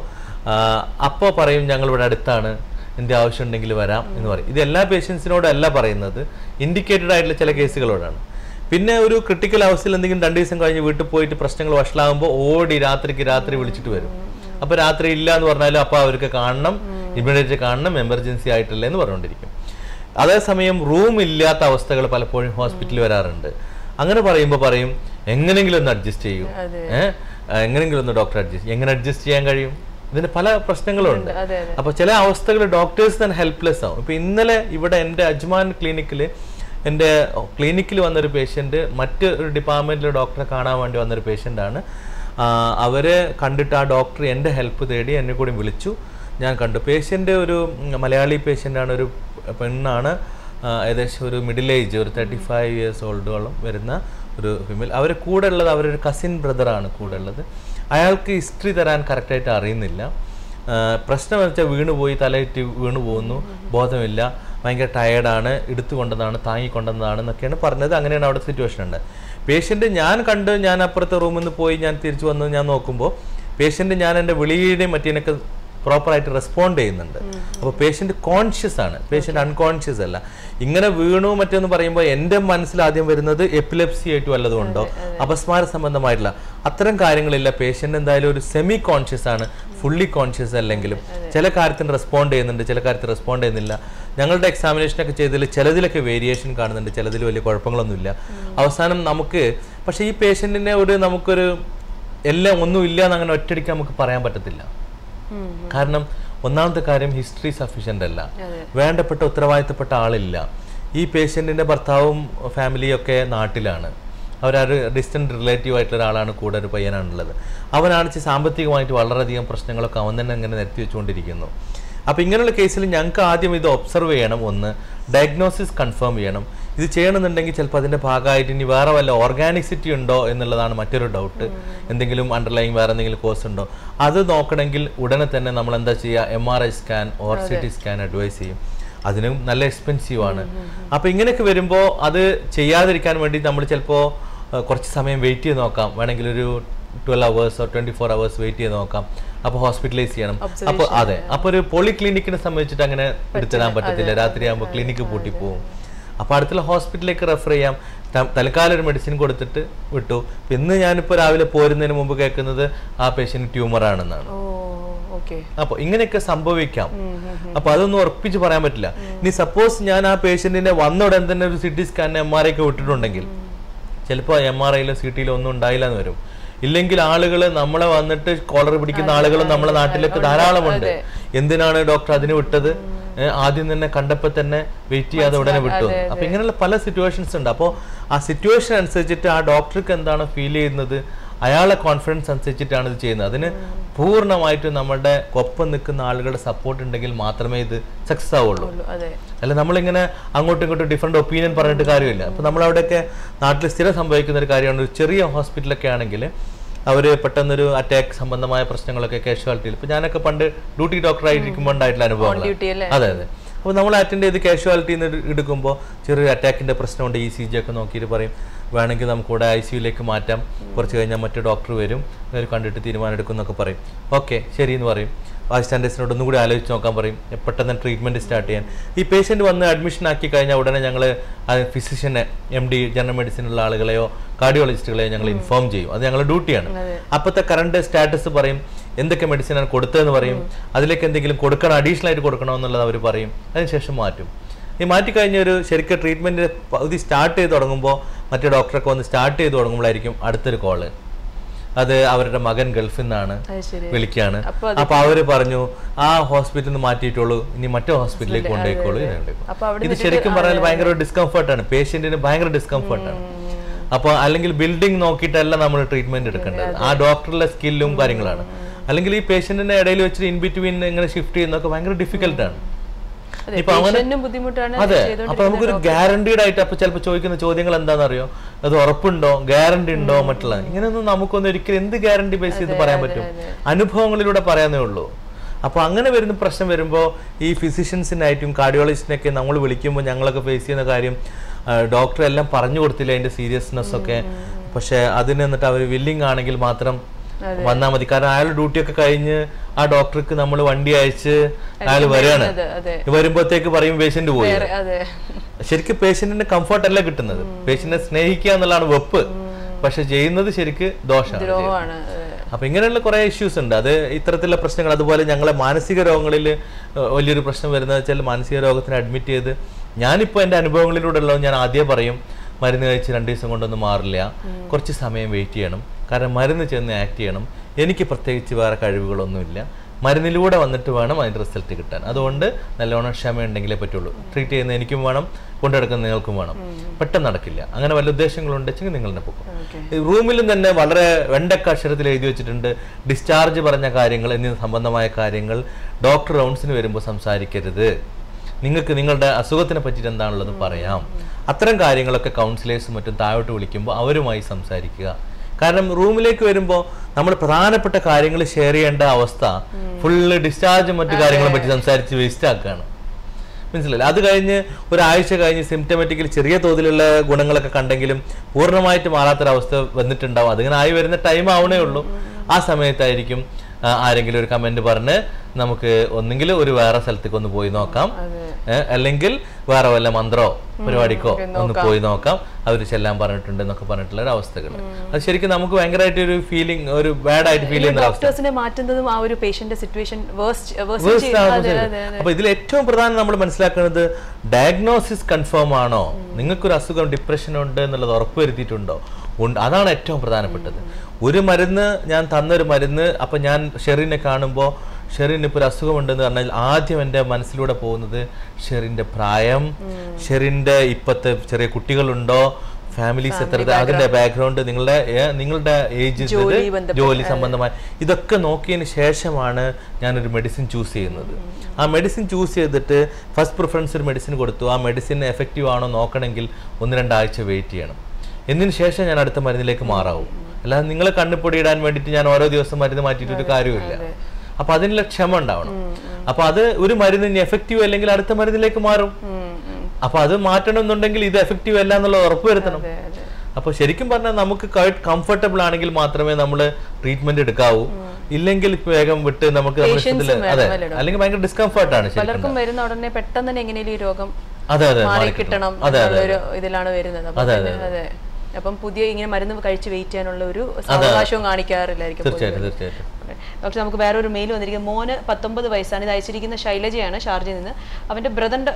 അപ്പോൾ പറയും ഞങ്ങൾ ഇവിടെ അടുത്താണ് എൻ്റെ ആവശ്യം ഉണ്ടെങ്കിൽ വരാം എന്ന് പറയും ഇത് എല്ലാ പേഷ്യൻസിനോടല്ല പറയുന്നത് ഇൻഡിക്കേറ്റഡ് ആയിട്ടുള്ള ചില കേസുകളോടാണ് പിന്നെ ഒരു ക്രിട്ടിക്കൽ അവസ്ഥയിൽ എന്തെങ്കിലും രണ്ട് ദിവസം കഴിഞ്ഞ് വീട്ടിൽ പോയിട്ട് പ്രശ്നങ്ങൾ വഷളാകുമ്പോൾ ഓടി രാത്രിക്ക് രാത്രി വിളിച്ചിട്ട് വരും അപ്പോൾ രാത്രി ഇല്ല എന്ന് പറഞ്ഞാലും അപ്പോൾ അവർക്ക് കാണണം ഇമ്മീഡിയറ്റ് കാണണം എമർജൻസി ആയിട്ടില്ല എന്ന് പറഞ്ഞുകൊണ്ടിരിക്കും അതേസമയം റൂം ഇല്ലാത്ത അവസ്ഥകൾ പലപ്പോഴും ഹോസ്പിറ്റലിൽ വരാറുണ്ട് അങ്ങനെ പറയുമ്പോൾ പറയും എങ്ങനെയെങ്കിലും ഒന്ന് അഡ്ജസ്റ്റ് ചെയ്യൂ അതെ. ഏഹ് എങ്ങനെയെങ്കിലും ഒന്ന് ഡോക്ടർ അഡ്ജസ്റ്റ് എങ്ങനെ അഡ്ജസ്റ്റ് ചെയ്യാൻ കഴിയും ഇതിന് പല പ്രശ്നങ്ങളുണ്ട് അതെ അതെ അപ്പോൾ ചില അവസ്ഥകൾ ഡോക്ടേഴ്സ് തന്നെ ഹെൽപ്ലെസ് ആവും ഇപ്പോൾ ഇന്നലെ ഇവിടെ എൻ്റെ അജ്മാൻ ക്ലിനിക്കിൽ എൻ്റെ ക്ലിനിക്കിൽ വന്നൊരു പേഷ്യൻ്റ് മറ്റ് ഒരു ഡിപ്പാർട്ട്മെൻറ്റിലെ ഡോക്ടറെ കാണാൻ വേണ്ടി വന്നൊരു പേഷ്യൻ്റാണ് അവരെ കണ്ടിട്ട് ആ ഡോക്ടർ എൻ്റെ ഹെൽപ്പ് തേടി എന്നെ കൂടി വിളിച്ചു ഞാൻ കണ്ടു പേഷ്യൻ്റ് ഒരു ഉം, മലയാളി പേഷ്യൻ്റാണ് ഒരു പെണ്ണാണ് ആ, ഏകദേശം ഒരു മിഡിൽ ഏജ് ഒരു തേർട്ടി ഫൈവ് ഇയേഴ്സ് ഓൾഡോളം വരുന്ന ഒരു ഫിമെയിൽ അവരെ കൂടെ ഉള്ളത് അവരൊരു കസിൻ ബ്രദറാണ് കൂടെ ഉള്ളത് അയാൾക്ക് ഹിസ്റ്ററി തരാൻ കറക്റ്റായിട്ട് അറിയുന്നില്ല ആ, പ്രശ്നം എന്ന് വെച്ചാൽ വീണ് പോയി തലയിട്ട് വീണു പോകുന്നു ബോധമില്ല ഭയങ്കര ടയേർഡാണ് എടുത്തു കൊണ്ടതാണ് താങ്ങി കൊണ്ടതാണ് എന്നൊക്കെയാണ് പറഞ്ഞത് അങ്ങനെയാണ് അവിടെ സിറ്റുവേഷൻ ഉണ്ട് പേഷ്യൻ്റ് ഞാൻ കണ്ട് ഞാൻ അപ്പുറത്തെ റൂമിൽ നിന്ന് പോയി ഞാൻ തിരിച്ചു വന്ന് ഞാൻ നോക്കുമ്പോൾ പേഷ്യൻ്റ് ഞാൻ എൻ്റെ വിളിയുടെയും മറ്റേനൊക്കെ പ്രോപ്പറായിട്ട് റെസ്പോണ്ട് ചെയ്യുന്നുണ്ട് അപ്പോൾ പേഷ്യൻ്റ് കോൺഷ്യസ് ആണ് പേഷ്യൻ്റ് അൺകോൺഷ്യസ് അല്ല ഇങ്ങനെ വീണു മറ്റൊന്ന് പറയുമ്പോൾ എൻ്റെ മനസ്സിൽ ആദ്യം വരുന്നത് എപ്പിലെപ്സി ആയിട്ട് വല്ലതും ഉണ്ടോ അപസ്മാര സംബന്ധമായിട്ടുള്ള അത്തരം കാര്യങ്ങളില്ല പേഷ്യൻ്റ് എന്തായാലും ഒരു സെമി കോൺഷ്യസ് ആണ് ഫുള്ളി കോൺഷ്യസ് അല്ലെങ്കിലും ചില കാര്യത്തിന് റെസ്പോണ്ട് ചെയ്യുന്നുണ്ട് ചില കാര്യത്തിൽ റെസ്പോണ്ട് ചെയ്യുന്നില്ല ഞങ്ങളുടെ എക്സാമിനേഷനൊക്കെ ചെയ്തതിൽ ചിലതിലൊക്കെ വേരിയേഷൻ കാണുന്നുണ്ട് ചിലതിൽ വലിയ കുഴപ്പങ്ങളൊന്നുമില്ല അവസാനം നമുക്ക് പക്ഷേ ഈ പേഷ്യൻറ്റിനെ ഒരു നമുക്കൊരു എല്ലാം ഒന്നും ഇല്ല എന്ന് അങ്ങനെ ഒറ്റയടിക്ക് നമുക്ക് പറയാൻ പറ്റത്തില്ല ഉം. കാരണം ഒന്നാമത്തെ കാര്യം ഹിസ്റ്ററി സഫീഷ്യൻ്റ് അല്ല അതെ. വേണ്ടപ്പെട്ട ഉത്തരവാദിത്തപ്പെട്ട ആളില്ല ഈ പേഷ്യൻറ്റിൻ്റെ ഭർത്താവും ഫാമിലിയും ഒക്കെ നാട്ടിലാണ് അവരൊരു ഡിസ്റ്റൻറ്റ് റിലേറ്റീവ് ആയിട്ടുള്ള ഒരാളാണ് കൂടെ ഒരു പയ്യനാണുള്ളത് അവനാണ് ഇച്ചിരി സാമ്പത്തികമായിട്ട് വളരെയധികം പ്രശ്നങ്ങളൊക്കെ അവൻ തന്നെ ഇങ്ങനെ നിരത്തി വെച്ചുകൊണ്ടിരിക്കുന്നു അപ്പോൾ ഇങ്ങനെയുള്ള കേസിൽ ഞങ്ങൾക്ക് ആദ്യം ഇത് ഒബ്സർവ് ചെയ്യണം ഒന്ന് ഡയഗ്നോസിസ് കൺഫേം ചെയ്യണം ഇത് ചെയ്യണമെന്നുണ്ടെങ്കിൽ ചിലപ്പോൾ അതിൻ്റെ ഭാഗമായിട്ട് ഇനി വേറെ വല്ല ഓർഗാനിക്സിറ്റി ഉണ്ടോ എന്നുള്ളതാണ് മറ്റൊരു ഡൗട്ട് എന്തെങ്കിലും അണ്ടർലൈൻ വേറെ എന്തെങ്കിലും കോഴ്സ് ഉണ്ടോ അത് നോക്കണമെങ്കിൽ ഉടനെ തന്നെ നമ്മൾ എന്താ ചെയ്യുക M R I scan or C T scan advise ചെയ്യും അതിനും നല്ല എക്സ്പെൻസീവ് ആണ് അപ്പോൾ ഇങ്ങനെയൊക്കെ വരുമ്പോൾ അത് ചെയ്യാതിരിക്കാൻ വേണ്ടി നമ്മൾ ചിലപ്പോൾ കുറച്ച് സമയം വെയിറ്റ് ചെയ്ത് നോക്കാം വേണമെങ്കിൽ ഒരു ട്വൽവ് അവേഴ്സോ ട്വൻറ്റി ഫോർ അവേഴ്സ് വെയിറ്റ് ചെയ്ത് നോക്കാം അപ്പോൾ ഹോസ്പിറ്റലൈസ് ചെയ്യണം അപ്പോൾ അതെ അപ്പോൾ ഒരു പോളി ക്ലിനിക്കിനെ സംബന്ധിച്ചിട്ട് അങ്ങനെ എടുത്തിടാൻ പറ്റത്തില്ല രാത്രിയാകുമ്പോൾ ക്ലിനിക്ക് പൂട്ടിപ്പോവും അപ്പോൾ അടുത്തുള്ള ഹോസ്പിറ്റലിലേക്ക് റെഫർ ചെയ്യാം ത- തൽക്കാലം ഒരു മെഡിസിൻ കൊടുത്തിട്ട് വിട്ടു ഇപ്പൊ ഇന്ന് ഞാനിപ്പോൾ രാവിലെ പോരുന്നതിന് മുമ്പ് കേൾക്കുന്നത് ആ പേഷ്യന്റ് ട്യൂമർ ആണെന്നാണ് ഓ ഓക്കെ അപ്പോൾ ഇങ്ങനെയൊക്കെ സംഭവിക്കാം അപ്പോൾ അതൊന്നും ഉറപ്പിച്ച് പറയാൻ പറ്റില്ല ഇനി സപ്പോസ് ഞാൻ ആ പേഷ്യന്റിനെ വന്ന ഉടൻ തന്നെ ഒരു C T scan M R I ഒക്കെ വിട്ടിട്ടുണ്ടെങ്കിൽ ചിലപ്പോൾ എം ആർ ഐയിലോ സി ടിയിലോ ഒന്നും ഉണ്ടായില്ല എന്ന് വരും ഇല്ലെങ്കിൽ ആളുകൾ നമ്മളെ വന്നിട്ട് കോളർ പിടിക്കുന്ന ആളുകൾ നമ്മളെ നാട്ടിലൊക്കെ ധാരാളമുണ്ട് എന്തിനാണ് ഡോക്ടർ അതിന് വിട്ടത് ഏ, ആദ്യം തന്നെ കണ്ടപ്പോൾ തന്നെ വെയിറ്റ് ചെയ്യാതെ ഉടനെ വിട്ടു അപ്പൊ ഇങ്ങനെയുള്ള പല സിറ്റുവേഷൻസ് ഉണ്ട് അപ്പോൾ ആ സിറ്റുവേഷൻ അനുസരിച്ചിട്ട് ആ ഡോക്ടർക്ക് എന്താണ് ഫീൽ ചെയ്യുന്നത് അയാളെ കോൺഫിഡൻസ് അനുസരിച്ചിട്ടാണ് ഇത് ചെയ്യുന്നത് അതിന് പൂർണ്ണമായിട്ടും നമ്മുടെ ഒപ്പം നിൽക്കുന്ന ആളുകളുടെ സപ്പോർട്ട് ഉണ്ടെങ്കിൽ മാത്രമേ ഇത് സക്സസ് ആവുള്ളൂ ഉള്ളൂ. അതെ അല്ല നമ്മളിങ്ങനെ അങ്ങോട്ടും ഇങ്ങോട്ടും ഡിഫറെന്റ് ഒപ്പീനിയൻ പറഞ്ഞിട്ട് കാര്യമില്ല അപ്പൊ നമ്മളവിടെയൊക്കെ നാട്ടിൽ സ്ഥിരം സംഭവിക്കുന്ന ഒരു കാര്യമാണ് ഒരു ചെറിയ ഹോസ്പിറ്റലൊക്കെ ആണെങ്കിൽ അവർ പെട്ടെന്നൊരു അറ്റാക്ക് സംബന്ധമായ പ്രശ്നങ്ങളൊക്കെ കാഷ്വാലിറ്റിയിൽ ഇപ്പൊ ഞാനൊക്കെ പണ്ട് ഡ്യൂട്ടി ഡോക്ടറായിരിക്കുമ്പോൾ ഉണ്ടായിട്ടുള്ള അനുഭവങ്ങൾ ഡ്യൂട്ടി അല്ലേ അതെ അതെ അപ്പോൾ നമ്മൾ അറ്റൻഡ് ചെയ്ത് കാഷ്വാലിറ്റി എടുക്കുമ്പോൾ ചെറിയൊരു അറ്റാക്കിന്റെ പ്രശ്നമുണ്ട് ഇ സി ജി ഒക്കെ നോക്കിയിട്ട് പറയും വേണമെങ്കിൽ നമുക്ക് ഇവിടെ ഐ സിയുലേക്ക് മാറ്റാം കുറച്ച് കഴിഞ്ഞാൽ മറ്റു ഡോക്ടർ വരും അവർ കണ്ടിട്ട് തീരുമാനം എടുക്കും എന്നൊക്കെ പറയും ഓക്കെ ശരി എന്ന് പറയും സ്റ്റാൻഡേഴ്സിനോട് ഒന്നും കൂടി ആലോചിച്ച് നോക്കാൻ പറയും പെട്ടെന്ന് ട്രീറ്റ്മെന്റ് സ്റ്റാർട്ട് ചെയ്യാൻ ഈ പേഷ്യന്റ് വന്ന് അഡ്മിഷൻ ആക്കി കഴിഞ്ഞാൽ ഉടനെ ഞങ്ങൾ ഫിസിഷ്യനെ എം ഡി ജനറൽ മെഡിസിനുള്ള ആളുകളെയോ കാർഡിയോളജിസ്റ്റുകളെയോ ഞങ്ങൾ ഇൻഫോം ചെയ്യും അത് ഞങ്ങളുടെ ഡ്യൂട്ടിയാണ് അപ്പോഴത്തെ കറണ്ട് സ്റ്റാറ്റസ് പറയും എന്തൊക്കെ മെഡിസിനാണ് കൊടുത്തതെന്ന് പറയും അതിലേക്ക് എന്തെങ്കിലും കൊടുക്കണം അഡീഷണൽ ആയിട്ട് കൊടുക്കണോ എന്നുള്ളത് അവർ പറയും അതിനുശേഷം മാറ്റും ഈ മാറ്റി കഴിഞ്ഞ ഒരു ശരിക്കും ട്രീറ്റ്മെന്റ് പകുതി സ്റ്റാർട്ട് ചെയ്ത് തുടങ്ങുമ്പോൾ മറ്റേ ഡോക്ടറൊക്കെ വന്ന് സ്റ്റാർട്ട് ചെയ്ത് തുടങ്ങുമ്പോഴായിരിക്കും അടുത്തൊരു കോള് അത് അവരുടെ മകൻ ഗൾഫിൽ നിന്നാണ് അത് ശരി വിളിക്കാണ് അപ്പൊ അപ്പൊ അവര് പറഞ്ഞു ആ ഹോസ്പിറ്റലിൽ നിന്ന് മാറ്റിയിട്ടുള്ളൂ ഇനി മറ്റേ ഹോസ്പിറ്റലിലേക്ക് കൊണ്ടുപോയിക്കോളൂ ഇതുണ്ട്. അപ്പൊ അവിടെ ഇത് ശരിക്കും പറഞ്ഞാൽ ഭയങ്കര ഡിസ്കംഫർട്ടാണ് പേഷ്യന്റിന് ഭയങ്കര ഡിസ്കംഫർട്ടാണ് അപ്പോൾ അല്ലെങ്കിൽ ബിൽഡിംഗ് നോക്കിയിട്ടല്ല നമ്മൾ ട്രീറ്റ്മെന്റ് എടുക്കേണ്ടത് ആ ഡോക്ടറുടെ സ്കില്ലും കാര്യങ്ങളാണ് അല്ലെങ്കിൽ ഈ പേഷ്യന്റിന്റെ ഇടയിൽ വെച്ചിട്ട് ഇൻ ബിറ്റ്വീൻ ഇങ്ങനെ ഷിഫ്റ്റ് ചെയ്യുന്നതൊക്കെ ഭയങ്കര ഡിഫിക്കൽട്ടാണ് അതെ ഇപ്പൊ അങ്ങനെ- പേഷ്യന്റിനും ബുദ്ധിമുട്ടാണ് അതെ ചെയ്തോണ്ടിരിക്കുന്നത്. അപ്പൊ നമുക്കൊരു ഗ്യാരണ്ടീഡ് ആയിട്ട് അപ്പൊ ചിലപ്പോൾ ചോദിക്കുന്ന ചോദ്യങ്ങൾ എന്താണെന്നറിയോ അത് ഉറപ്പുണ്ടോ ഗ്യാരണ്ടി ഉണ്ടോ മറ്റുള്ള ഇങ്ങനെയൊന്നും നമുക്കൊന്നും ഒരിക്കലും എന്ത് ഗ്യാരണ്ടി ബേസ് ചെയ്ത് പറയാൻ പറ്റും അനുഭവങ്ങളിലൂടെ പറയാനേ ഉള്ളൂ അപ്പൊ അങ്ങനെ വരുന്ന പ്രശ്നം വരുമ്പോൾ ഈ ഫിസിഷ്യൻസിനായിട്ടും കാർഡിയോളജിസ്റ്റിനൊക്കെ നമ്മൾ വിളിക്കുമ്പോൾ ഞങ്ങളൊക്കെ ഫേസ് ചെയ്യുന്ന കാര്യം ഡോക്ടർ എല്ലാം പറഞ്ഞു കൊടുത്തില്ല അതിന്റെ സീരിയസ്നെസ് ഒക്കെ പക്ഷെ അതിന് എന്നിട്ട് അവർ വില്ലിങ് ആണെങ്കിൽ മാത്രം വന്നാൽ മതി കാരണം അയാൾ ഡ്യൂട്ടി ഒക്കെ കഴിഞ്ഞ് ആ ഡോക്ടർക്ക് നമ്മൾ വണ്ടി അയച്ച് അയാൾ വരികയാണ് അതെ അതെ വരുമ്പോഴത്തേക്ക് പറയും പേഷ്യന്റ് പോയി വേറെ അതെ ശരിക്കും പേഷ്യന്റിന്റെ കംഫർട്ട് അല്ല കിട്ടുന്നത് പേഷ്യന്റിനെ സ്നേഹിക്കുക എന്നുള്ളതാണ് വെപ്പ് പക്ഷെ ചെയ്യുന്നത് ശരിക്ക് ദോഷമാണ് ദ്രോഹമാണ് അതെ. അപ്പൊ ഇങ്ങനെയുള്ള കുറെ ഇഷ്യൂസ് ഉണ്ട് അത് ഇത്തരത്തിലുള്ള പ്രശ്നങ്ങൾ അതുപോലെ ഞങ്ങളെ മാനസിക രോഗങ്ങളിൽ വലിയൊരു പ്രശ്നം വരുന്നത് വെച്ചാൽ മാനസിക രോഗത്തിന് അഡ്മിറ്റ് ചെയ്ത് ഞാനിപ്പോൾ എൻ്റെ അനുഭവങ്ങളിലൂടെ ഉള്ളത് ഞാൻ ആദ്യം പറയും മരുന്ന് കഴിച്ച് രണ്ട് ദിവസം കൊണ്ടൊന്നും മാറില്ല കുറച്ച് സമയം വെയിറ്റ് ചെയ്യണം കാരണം മരുന്ന് ചെന്ന് ആക്ട് ചെയ്യണം എനിക്ക് പ്രത്യേകിച്ച് വേറെ കഴിവുകളൊന്നുമില്ല മരുന്നിലൂടെ വന്നിട്ട് വേണം അതിൻ്റെ റിസൾട്ട് കിട്ടാൻ അതുകൊണ്ട് നല്ലോണം ക്ഷമ ഉണ്ടെങ്കിലേ പറ്റുള്ളൂ ട്രീറ്റ് ചെയ്യുന്ന എനിക്കും വേണം കൊണ്ടെടുക്കുന്ന നിങ്ങൾക്കും വേണം പെട്ടെന്ന് നടക്കില്ല അങ്ങനെ വല്ല ഉദ്ദേശങ്ങളുണ്ടെങ്കിൽ നിങ്ങൾ തന്നെ പോകും ഓക്കെ ഈ റൂമിലും തന്നെ വളരെ വെണ്ടക്ക അക്ഷരത്തിൽ എഴുതി വെച്ചിട്ടുണ്ട് ഡിസ്ചാർജ് പറഞ്ഞ കാര്യങ്ങൾ എന്നീ സംബന്ധമായ കാര്യങ്ങൾ ഡോക്ടർ റൗണ്ട്സിന് വരുമ്പോൾ സംസാരിക്കരുത് നിങ്ങൾക്ക് നിങ്ങളുടെ അസുഖത്തിനെ പറ്റിയിട്ട് എന്താണുള്ളത് പറയാം അത്തരം കാര്യങ്ങളൊക്കെ കൗൺസിലേഴ്സും മറ്റും താഴോട്ട് വിളിക്കുമ്പോൾ അവരുമായി സംസാരിക്കുക കാരണം റൂമിലേക്ക് വരുമ്പോൾ നമ്മൾ പ്രധാനപ്പെട്ട കാര്യങ്ങൾ ഷെയർ ചെയ്യേണ്ട അവസ്ഥ ഫുള്ള് ഡിസ്ചാർജും മറ്റു കാര്യങ്ങളെ പറ്റി സംസാരിച്ച് വേസ്റ്റ് ആക്കുകയാണ് മനസ്സിലായില്ലേ അത് കഴിഞ്ഞ് ഒരാഴ്ച കഴിഞ്ഞ് സിംറ്റമാറ്റിക്കൽ ചെറിയ തോതിലുള്ള ഗുണങ്ങളൊക്കെ കണ്ടെങ്കിലും പൂർണ്ണമായിട്ട് മാറാത്തൊരവസ്ഥ വന്നിട്ടുണ്ടാവും അതിങ്ങനെ ആയി വരുന്ന ടൈം ആവണേ ഉള്ളൂ ആ സമയത്തായിരിക്കും ആ, ആരെങ്കിലും ഒരു കമന്റ് പറഞ്ഞ് നമുക്ക് ഒന്നെങ്കിൽ ഒരു വേറെ സ്ഥലത്തേക്ക് ഒന്ന് പോയി നോക്കാം അതെ ഏ, അല്ലെങ്കിൽ വേറെ വല്ല മന്ത്രോ പരിപാടിക്കോ ഒന്ന് പോയി നോക്കാം അവർ ചെല്ലാൻ പറഞ്ഞിട്ടുണ്ട് എന്നൊക്കെ പറഞ്ഞിട്ടുള്ള ഒരു അവസ്ഥകൾ അത് ശരിക്കും നമുക്ക് ഭയങ്കരമായിട്ട് ഒരു ഫീലിംഗ് ഒരു ബാഡ് ആയിട്ട് ഫീൽ ചെയ്യുന്ന ഒരു അവസ്ഥ ഡോക്ടേഴ്സിനെ മാറ്റുന്നതും ആ ഒരു പേഷ്യന്റ് സിറ്റുവേഷൻ വേഴ്സ്റ്റ് Worst ആവുന്ന ശരി. അപ്പൊ ഇതിൽ ഏറ്റവും പ്രധാനം നമ്മൾ മനസ്സിലാക്കുന്നത് ഡയഗ്നോസിസ് കൺഫേം ആണോ നിങ്ങൾക്കൊരു അസുഖം ഡിപ്രഷൻ ഉണ്ട് എന്നുള്ളത് ഉറപ്പുവരുത്തിയിട്ടുണ്ടോ ഉണ്ട് അതാണ് ഏറ്റവും പ്രധാനപ്പെട്ടത് ഒരു മരുന്ന് ഞാൻ തന്നൊരു മരുന്ന് അപ്പൊ ഞാൻ ഷെറിനെ കാണുമ്പോൾ ഷെറിന് ഇപ്പോൾ ഒരു അസുഖമുണ്ടെന്ന് പറഞ്ഞാൽ ആദ്യം എൻ്റെ മനസ്സിലൂടെ പോകുന്നത് ഷെറിന്റെ പ്രായം ഷെറിന്റെ ഇപ്പത്തെ ചെറിയ കുട്ടികളുണ്ടോ ഫാമിലീസ് എത്ര അതിന്റെ ബാക്ക്ഗ്രൗണ്ട് നിങ്ങളുടെ ഏ, നിങ്ങളുടെ ഏജ് ജോലി ബന്ധപ്പെട്ട- ജോലി സംബന്ധമായ ഇതൊക്കെ നോക്കിയതിന് ശേഷമാണ് ഞാനൊരു മെഡിസിൻ ചൂസ് ചെയ്യുന്നത് ആ മെഡിസിൻ ചൂസ് ചെയ്തിട്ട് ഫസ്റ്റ് പ്രിഫറൻസ് ഒരു മെഡിസിൻ കൊടുത്തു ആ മെഡിസിൻ എഫക്റ്റീവ് ആണോ നോക്കണമെങ്കിൽ ഒന്ന് രണ്ടാഴ്ച വെയിറ്റ് ചെയ്യണം എന്നതിന് ശേഷം ഞാൻ അടുത്ത മരുന്നിലേക്ക് മാറാവും അല്ലാതെ നിങ്ങളെ കണ്ണിപ്പൊടി ഇടാൻ വേണ്ടിയിട്ട് ഞാൻ ഓരോ ദിവസം മരുന്ന് മാറ്റിയിട്ട് ഒരു കാര്യമില്ല അപ്പൊ അതിനുള്ള ക്ഷമ ഉണ്ടാവണം അപ്പൊ അത് ഒരു മരുന്ന് ഇനി എഫക്റ്റീവ് അല്ലെങ്കിൽ അടുത്ത മരുന്നിലേക്ക് മാറും അപ്പൊ അത് മാറ്റണം എന്നുണ്ടെങ്കിൽ ഇത് എഫക്റ്റീവ് അല്ല എന്നുള്ളത് ഉറപ്പുവരുത്തണം അതെ അതെ അപ്പോൾ ശരിക്കും പറഞ്ഞാൽ നമുക്ക് കംഫർട്ടബിൾ ആണെങ്കിൽ മാത്രമേ നമ്മൾ ട്രീറ്റ്മെന്റ് എടുക്കാവൂ ഇല്ലെങ്കിൽ ഇപ്പൊ വേഗം വിട്ട് നമുക്ക് നമ്മുടെ Patience ഇഷ്ടത്തില് വേണം അതെ അല്ലേ അല്ലെങ്കിൽ ഭയങ്കര ഡിസ്കംഫർട്ട് ആണ് ശരിക്കും പലർക്കും വരുന്ന ഉടനെ പെട്ടെന്ന് തന്നെ എങ്ങനെയും ഈ രോഗം അതെ അതെ മാറി മാറി കിട്ടണം അതെ അതെ എന്നുള്ളൊരു ഇതിലാണ് വരുന്നത് അപ്പൊ അതെ, പിന്നെ അതെ അപ്പം പുതിയ ഇങ്ങനെ മരുന്ന് കഴിച്ച് വെയിറ്റ് ചെയ്യാനുള്ള ഒരു സാവകാശവും കാണിക്കാറില്ലായിരിക്കും തീർച്ചയായിട്ടും തീർച്ചയായിട്ടും ഡോക്ടർ നമുക്ക് വേറൊരു മെയിൽ വന്നിരിക്കുന്നത് മോന് പത്തൊമ്പത് വയസ്സാണ് ഇത് അയച്ചിരിക്കുന്ന ശൈലജയാണ് ഷാർജയിൽ നിന്ന് അവൻ്റെ ബ്രദറിൻ്റെ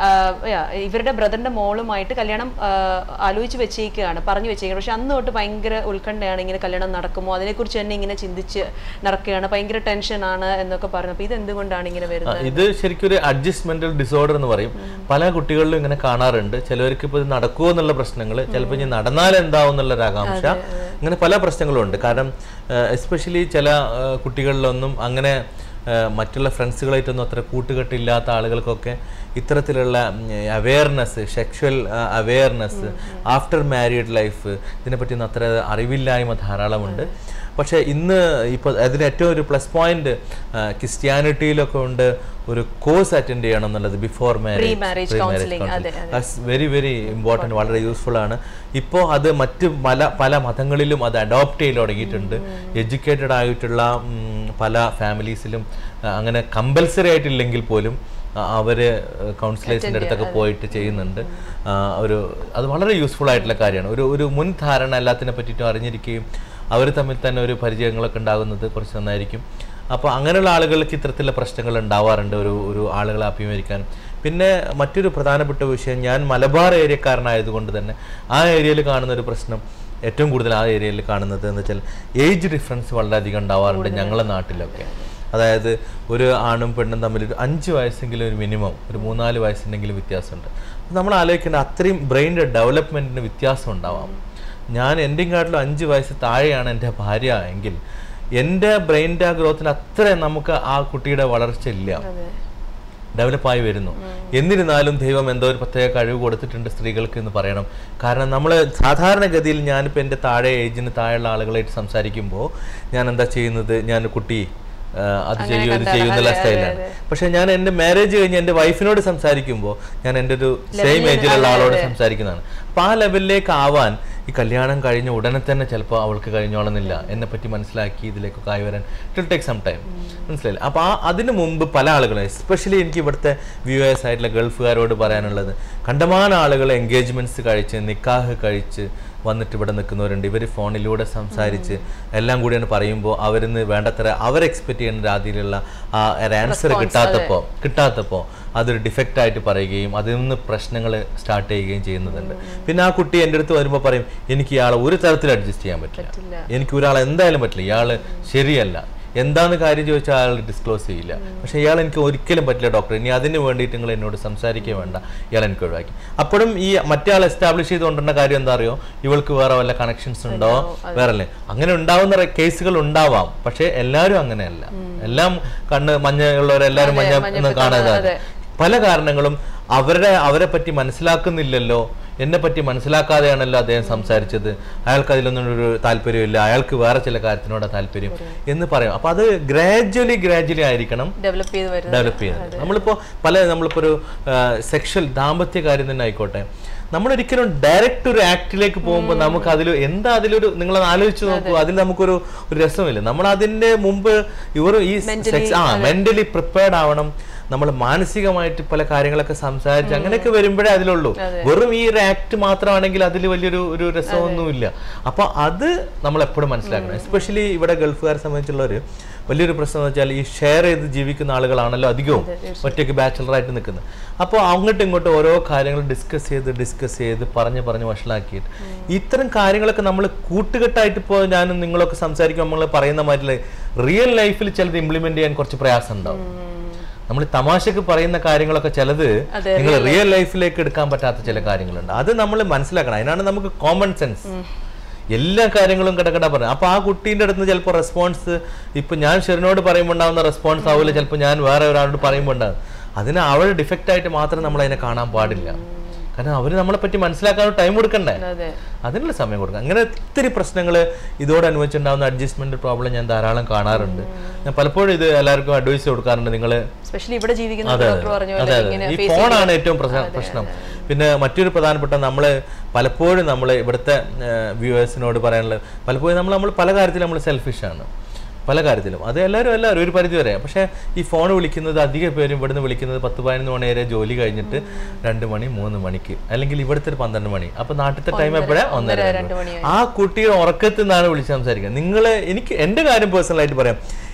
ഇവരുടെ ബ്രദറിൻ്റെ മോളുമായിട്ട് കല്യാണം ആ, ആലോചിച്ച് വെച്ചേക്കുകയാണ് പറഞ്ഞു വെച്ചേക്കുകയാണ് പക്ഷെ അന്ന് തൊട്ട് ഭയങ്കര ഉത്കണ്ഠയാണ് ഇങ്ങനെ കല്യാണം നടക്കുമോ അതിനെക്കുറിച്ച് തന്നെ ഇങ്ങനെ ചിന്തിച്ച് നടക്കുകയാണ് ഭയങ്കര ടെൻഷനാണ് എന്നൊക്കെ പറഞ്ഞു അപ്പോൾ ഇത് എന്തുകൊണ്ടാണ് ഇങ്ങനെ വരുന്നത് ഇത് ശരിക്കും ഒരു അഡ്ജസ്റ്റ്മെന്റൽ ഡിസോർഡർ എന്ന് പറയും പല കുട്ടികളിലും ഇങ്ങനെ കാണാറുണ്ട് ചിലവർക്ക് ഇപ്പോൾ ഇത് നടക്കുമോ എന്നുള്ള പ്രശ്നങ്ങൾ ചിലപ്പോൾ ഇനി നടന്നാൽ എന്താവും എന്നുള്ള ഒരു ആകാംക്ഷ ഇങ്ങനെ പല പ്രശ്നങ്ങളും ഉണ്ട് കാരണം എസ്പെഷ്യലി ചില ആ, കുട്ടികളിലൊന്നും അങ്ങനെ ആ, മറ്റുള്ള ഫ്രണ്ട്സുകളായിട്ടൊന്നും അത്ര കൂട്ടുകെട്ടില്ലാത്ത ആളുകൾക്കൊക്കെ ഇത്തരത്തിലുള്ള awareness sexual awareness after married life ഇതിനെപ്പറ്റി അത്ര അറിവില്ലായ്മ ധാരാളമുണ്ട് പക്ഷേ ഇന്ന് ഇപ്പോൾ അതിന് ഏറ്റവും ഒരു പ്ലസ് പോയിന്റ് ക്രിസ്ത്യാനിറ്റിയിലൊക്കെ ഉണ്ട് ഒരു കോഴ്സ് അറ്റൻഡ് ചെയ്യണം എന്നുള്ളത് ബിഫോർ Pre-marriage counselling, അതെ, വെരി വെരി ഇമ്പോർട്ടൻറ്റ് വളരെ യൂസ്ഫുൾ ആണ് ഇപ്പോൾ അത് മറ്റ് പല പല മതങ്ങളിലും അത് അഡോപ്റ്റ് ചെയ്ത് തുടങ്ങിയിട്ടുണ്ട് എഡ്യൂക്കേറ്റഡ് ആയിട്ടുള്ള ഉം, പല ഫാമിലീസിലും അങ്ങനെ കമ്പൽസറി ആയിട്ടില്ലെങ്കിൽ പോലും ആ, അവര് കൗൺസിലേഴ്സിൻ്റെ അടുത്തൊക്കെ പോയിട്ട് ചെയ്യുന്നുണ്ട് ആ, ഒരു അത് വളരെ യൂസ്ഫുൾ ആയിട്ടുള്ള കാര്യമാണ് ഒരു ഒരു മുൻ ധാരണ എല്ലാത്തിനെ പറ്റിയിട്ടും അറിഞ്ഞിരിക്കുകയും അവർ തമ്മിൽ തന്നെ ഒരു പരിചയങ്ങളൊക്കെ ഉണ്ടാകുന്നത് കുറച്ച് നന്നായിരിക്കും അപ്പോൾ അങ്ങനെയുള്ള ആളുകൾക്ക് ഇത്തരത്തിലുള്ള പ്രശ്നങ്ങൾ ഉണ്ടാവാറുണ്ട് ഒരു ഒരു ആളുകളെ അഭിമുഖീകരിക്കാനും പിന്നെ മറ്റൊരു പ്രധാനപ്പെട്ട വിഷയം ഞാൻ മലബാർ ഏരിയക്കാരനായതുകൊണ്ട് തന്നെ ആ ഏരിയയിൽ കാണുന്ന ഒരു പ്രശ്നം ഏറ്റവും കൂടുതൽ ആ ഏരിയയിൽ കാണുന്നത് എന്ന് വെച്ചാൽ ഏജ് ഡിഫറൻസ് വളരെയധികം ഉണ്ടാവാറുണ്ട് ഞങ്ങളുടെ നാട്ടിലൊക്കെ അതായത് ഒരു ആണും പെണ്ണും തമ്മിൽ ഒരു അഞ്ച് വയസ്സെങ്കിലും ഒരു മിനിമം ഒരു മൂന്നാല് വയസ്സിനെങ്കിലും വ്യത്യാസമുണ്ട് നമ്മൾ ആലോചിക്കേണ്ട അത്രയും ബ്രെയിനിൻ്റെ ഡെവലപ്മെൻറ്റിന് വ്യത്യാസം ഉണ്ടാവാം ഞാൻ എൻ്റെയും കാട്ടിലും അഞ്ച് വയസ്സ് താഴെയാണ് എൻ്റെ ഭാര്യ എങ്കിൽ എൻ്റെ ബ്രെയിനിൻ്റെ ആ ഗ്രോത്തിന് അത്ര നമുക്ക് ആ കുട്ടിയുടെ വളർച്ച ഇല്ല അതെ ഡെവലപ്പായി വരുന്നു എന്നിരുന്നാലും ദൈവം എന്തോ ഒരു പ്രത്യേക കഴിവ് കൊടുത്തിട്ടുണ്ട് സ്ത്രീകൾക്ക് എന്ന് പറയണം കാരണം നമ്മൾ സാധാരണഗതിയിൽ ഞാനിപ്പോൾ എൻ്റെ താഴെ ഏജിന് താഴെയുള്ള ആളുകളായിട്ട് സംസാരിക്കുമ്പോൾ ഞാൻ എന്താ ചെയ്യുന്നത് ഞാൻ കുട്ടി ആ, അത് ചെയ്യൂ ഇത് ചെയ്യൂ എന്നുള്ള സ്റ്റൈലാണ് പക്ഷെ ഞാൻ എൻ്റെ മാരേജ് കഴിഞ്ഞ് എൻ്റെ വൈഫിനോട് സംസാരിക്കുമ്പോൾ ഞാൻ എൻ്റെ ഒരു സെയിം ഏജിലുള്ള ആളോട് സംസാരിക്കുന്നതാണ് അപ്പം ആ ലെവലിലേക്ക് ആവാൻ ഈ കല്യാണം കഴിഞ്ഞ ഉടനെ തന്നെ ചിലപ്പോൾ അവൾക്ക് കഴിഞ്ഞോളന്നില്ല എന്നെ പറ്റി മനസ്സിലാക്കി ഇതിലേക്കൊക്കെ ആയി വരാൻ ഇറ്റ് ടേക്ക് സം ടൈം മനസ്സിലായില്ല അപ്പോൾ ആ അതിന് മുമ്പ് പല ആളുകളും എസ്പെഷ്യലി എനിക്ക് ഇവിടുത്തെ വ്യൂവേഴ്സ് ആയിട്ടുള്ള ഗൾഫുകാരോട് പറയാനുള്ളത് കണ്ടമാനം ആളുകൾ എൻഗേജ്മെന്റ്സ് കഴിച്ച് നിക്കാഹ് കഴിച്ച് വന്നിട്ട് ഇവിടെ നിൽക്കുന്നവരുണ്ട് ഇവർ ഫോണിലൂടെ സംസാരിച്ച് എല്ലാം കൂടിയാണ് പറയുമ്പോൾ അവരിന്ന് വേണ്ടത്ര അവർ എക്സ്പെക്ട് ചെയ്യുന്ന രീതിയിലുള്ള ആ ഒരു ആൻസർ കിട്ടാത്തപ്പോൾ കിട്ടാത്തപ്പോൾ അതൊരു ഡിഫക്റ്റ് ആയിട്ട് പറയുകയും അതിൽ നിന്ന് പ്രശ്നങ്ങൾ സ്റ്റാർട്ട് ചെയ്യുകയും ചെയ്യുന്നതുണ്ട് പിന്നെ ആ കുട്ടി എൻ്റെ അടുത്ത് വരുമ്പോൾ പറയും എനിക്ക് ഇയാളെ ഒരു തരത്തിൽ അഡ്ജസ്റ്റ് ചെയ്യാൻ പറ്റില്ല പറ്റില്ല. എനിക്ക് ഒരാളെ എന്തായാലും പറ്റില്ല ഇയാള് ശരിയല്ല എന്താന്ന് കാര്യം ചോദിച്ചാൽ അയാൾ ഡിസ്ക്ലോസ് ചെയ്യില്ല പക്ഷെ ഇയാൾ എനിക്ക് ഒരിക്കലും പറ്റില്ല ഡോക്ടർ ഇനി അതിന് വേണ്ടിയിട്ട് നിങ്ങൾ എന്നോട് സംസാരിക്കുക വേണ്ട ഇയാൾ എനിക്ക് ഒഴിവാക്കി അപ്പോഴും ഈ മറ്റേ ആൾ എസ്റ്റാബ്ലിഷ് ചെയ്തുകൊണ്ടുള്ള കാര്യം എന്താ അറിയോ ഇവൾക്ക് വേറെ വല്ല കണക്ഷൻസ് ഉണ്ടോ വേറെ അല്ലേ അങ്ങനെ ഉണ്ടാവുന്ന കേസുകൾ ഉണ്ടാവാം പക്ഷെ എല്ലാവരും അങ്ങനെയല്ല എല്ലാം കണ്ണ് മഞ്ഞ ഉള്ളവരെല്ലാവരും മഞ്ഞ എന്ന് കാണാതെ പല കാരണങ്ങളും അവരുടെ അവരെ പറ്റി മനസ്സിലാക്കുന്നില്ലല്ലോ എന്നെ പറ്റി മനസ്സിലാക്കാതെയാണല്ലോ അദ്ദേഹം സംസാരിച്ചത് അയാൾക്ക് അതിലൊന്നും ഒരു താല്പര്യമില്ല അയാൾക്ക് വേറെ ചില കാര്യത്തിനോട് താല്പര്യം എന്ന് പറയും അപ്പൊ അത് ഗ്രാജ്വലി ഗ്രാജ്വലി ആയിരിക്കണം ഡെവലപ്പ് ചെയ്ത് വരുന്നത് ഡെവലപ്പ് ചെയ്യുന്നത് നമ്മളിപ്പോ പല നമ്മളിപ്പോ ഒരു സെക്ഷൽ ദാമ്പത്യ കാര്യം തന്നെ ആയിക്കോട്ടെ നമ്മളൊരിക്കലും ഡയറക്റ്റ് ഒരു ആക്ടിലേക്ക് പോകുമ്പോൾ നമുക്ക് അതിൽ എന്താ അതിലൊരു നിങ്ങൾ ആലോചിച്ച് നോക്കൂ അതിൽ നമുക്കൊരു ഒരു രസമില്ല നമ്മൾ അതിന്റെ മുമ്പ് ഇവർ ഈ sex- ആ മെന്റലി പ്രിപ്പയർഡ് ആവണം നമ്മൾ മാനസികമായിട്ട് പല കാര്യങ്ങളൊക്കെ സംസാരിച്ച് അങ്ങനെയൊക്കെ വരുമ്പോഴേ അതിലുള്ളൂ വെറും ഈ ഒരു ആക്ട് മാത്രമാണെങ്കിൽ അതിൽ വലിയൊരു ഒരു രസമൊന്നുമില്ല അപ്പൊ അത് നമ്മൾ എപ്പോഴും മനസ്സിലാക്കണം എസ്പെഷ്യലി ഇവിടെ ഗൾഫുകാരെ സംബന്ധിച്ചുള്ളവര് വലിയൊരു പ്രശ്നം എന്ന് വെച്ചാൽ ഈ ഷെയർ ചെയ്ത് ജീവിക്കുന്ന ആളുകളാണല്ലോ അധികവും ഒറ്റയ്ക്ക് ബാച്ചിലറായിട്ട് നിൽക്കുന്നത് അപ്പോൾ അങ്ങോട്ടും ഇങ്ങോട്ടും ഓരോ കാര്യങ്ങൾ ഡിസ്കസ് ചെയ്ത് ഡിസ്കസ് ചെയ്ത് പറഞ്ഞ് പറഞ്ഞ് വഷളാക്കിയിട്ട് ഇത്തരം കാര്യങ്ങളൊക്കെ നമ്മൾ കൂട്ടുകെട്ടായിട്ട് ഇപ്പോൾ ഞാനും നിങ്ങളൊക്കെ സംസാരിക്കുമ്പോൾ നമ്മൾ പറയുന്ന മാതിരി റിയൽ ലൈഫിൽ ചിലത് ഇംപ്ലിമെന്റ് ചെയ്യാൻ കുറച്ച് പ്രയാസം ഉണ്ടാവും നമ്മൾ തമാശക്ക് പറയുന്ന കാര്യങ്ങളൊക്കെ ചിലത് അതെ, നിങ്ങൾ റിയൽ ലൈഫിലേക്ക് എടുക്കാൻ പറ്റാത്ത ചില കാര്യങ്ങളുണ്ട് അത് നമ്മൾ മനസ്സിലാക്കണം അതിനാണ് നമുക്ക് കോമൺ സെൻസ് എല്ലാ കാര്യങ്ങളും കിടക്കട പറഞ്ഞു അപ്പൊ ആ കുട്ടീൻ്റെ അടുത്ത് നിന്ന് ചിലപ്പോൾ റെസ്പോൺസ് ഇപ്പൊ ഞാൻ ഷെറിനോട് പറയുമ്പോൾ ഉണ്ടാവുന്ന റെസ്പോൺസ് ആവില്ല ചിലപ്പോൾ ഞാൻ വേറെ ഒരാളോട് പറയുമ്പോൾ ഉണ്ടാകും അതിന് അവൾ ഡിഫക്റ്റ് ആയിട്ട് മാത്രം നമ്മൾ അതിനെ കാണാൻ പാടില്ല കാരണം അവർ നമ്മളെ പറ്റി മനസ്സിലാക്കാൻ ടൈം കൊടുക്കണ്ടേ അതെ അതിനുള്ള സമയം കൊടുക്കുക അങ്ങനെ ഒത്തിരി പ്രശ്നങ്ങൾ ഇതോടനുബന്ധിച്ചുണ്ടാകുന്ന അഡ്ജസ്റ്റ്മെന്റ് പ്രോബ്ലം ഞാൻ ധാരാളം കാണാറുണ്ട് ഞാൻ പലപ്പോഴും ഇത് എല്ലാവർക്കും അഡ്വൈസ് കൊടുക്കാറുണ്ട് നിങ്ങൾ സ്പെഷ്യലി ഇവിടെ ജീവിക്കുന്ന അതെ ഡോക്ടർ പറഞ്ഞ അതെ പോലെ അതെ ഇങ്ങനെ ഈ ഫോണാണ് ഏറ്റവും പ്രശ്ന- പ്രശ്നം പിന്നെ മറ്റൊരു പ്രധാനപ്പെട്ട നമ്മൾ പലപ്പോഴും നമ്മൾ ഇവിടുത്തെ വ്യൂവേഴ്സിനോട് പറയാനുള്ളത് പലപ്പോഴും നമ്മൾ നമ്മൾ പല കാര്യത്തിലും നമ്മൾ സെൽഫിഷാണ് പല കാര്യത്തിലും അത് എല്ലാവരും എല്ലാവരും ഒരു പരിധി വരെ പക്ഷേ ഈ ഫോൺ വിളിക്കുന്നത് അധിക പേരും ഇവിടുന്ന് വിളിക്കുന്നത് പത്ത് പതിനൊന്ന് മണി വരെ ജോലി കഴിഞ്ഞിട്ട് രണ്ട് മണി മൂന്ന് മണിക്ക് അല്ലെങ്കിൽ ഇവിടുത്തെ ഒരു പന്ത്രണ്ട് മണി അപ്പൊ നാട്ടിലത്തെ ടൈം എപ്പോഴാണ് ഒന്നര രണ്ട് മണി ആ കുട്ടിയുടെ ഉറക്കത്തിൽ നിന്നാണ് വിളിച്ച് സംസാരിക്കുക നിങ്ങൾ എനിക്ക് എൻ്റെ കാര്യം പേഴ്സണലായിട്ട് പറയാം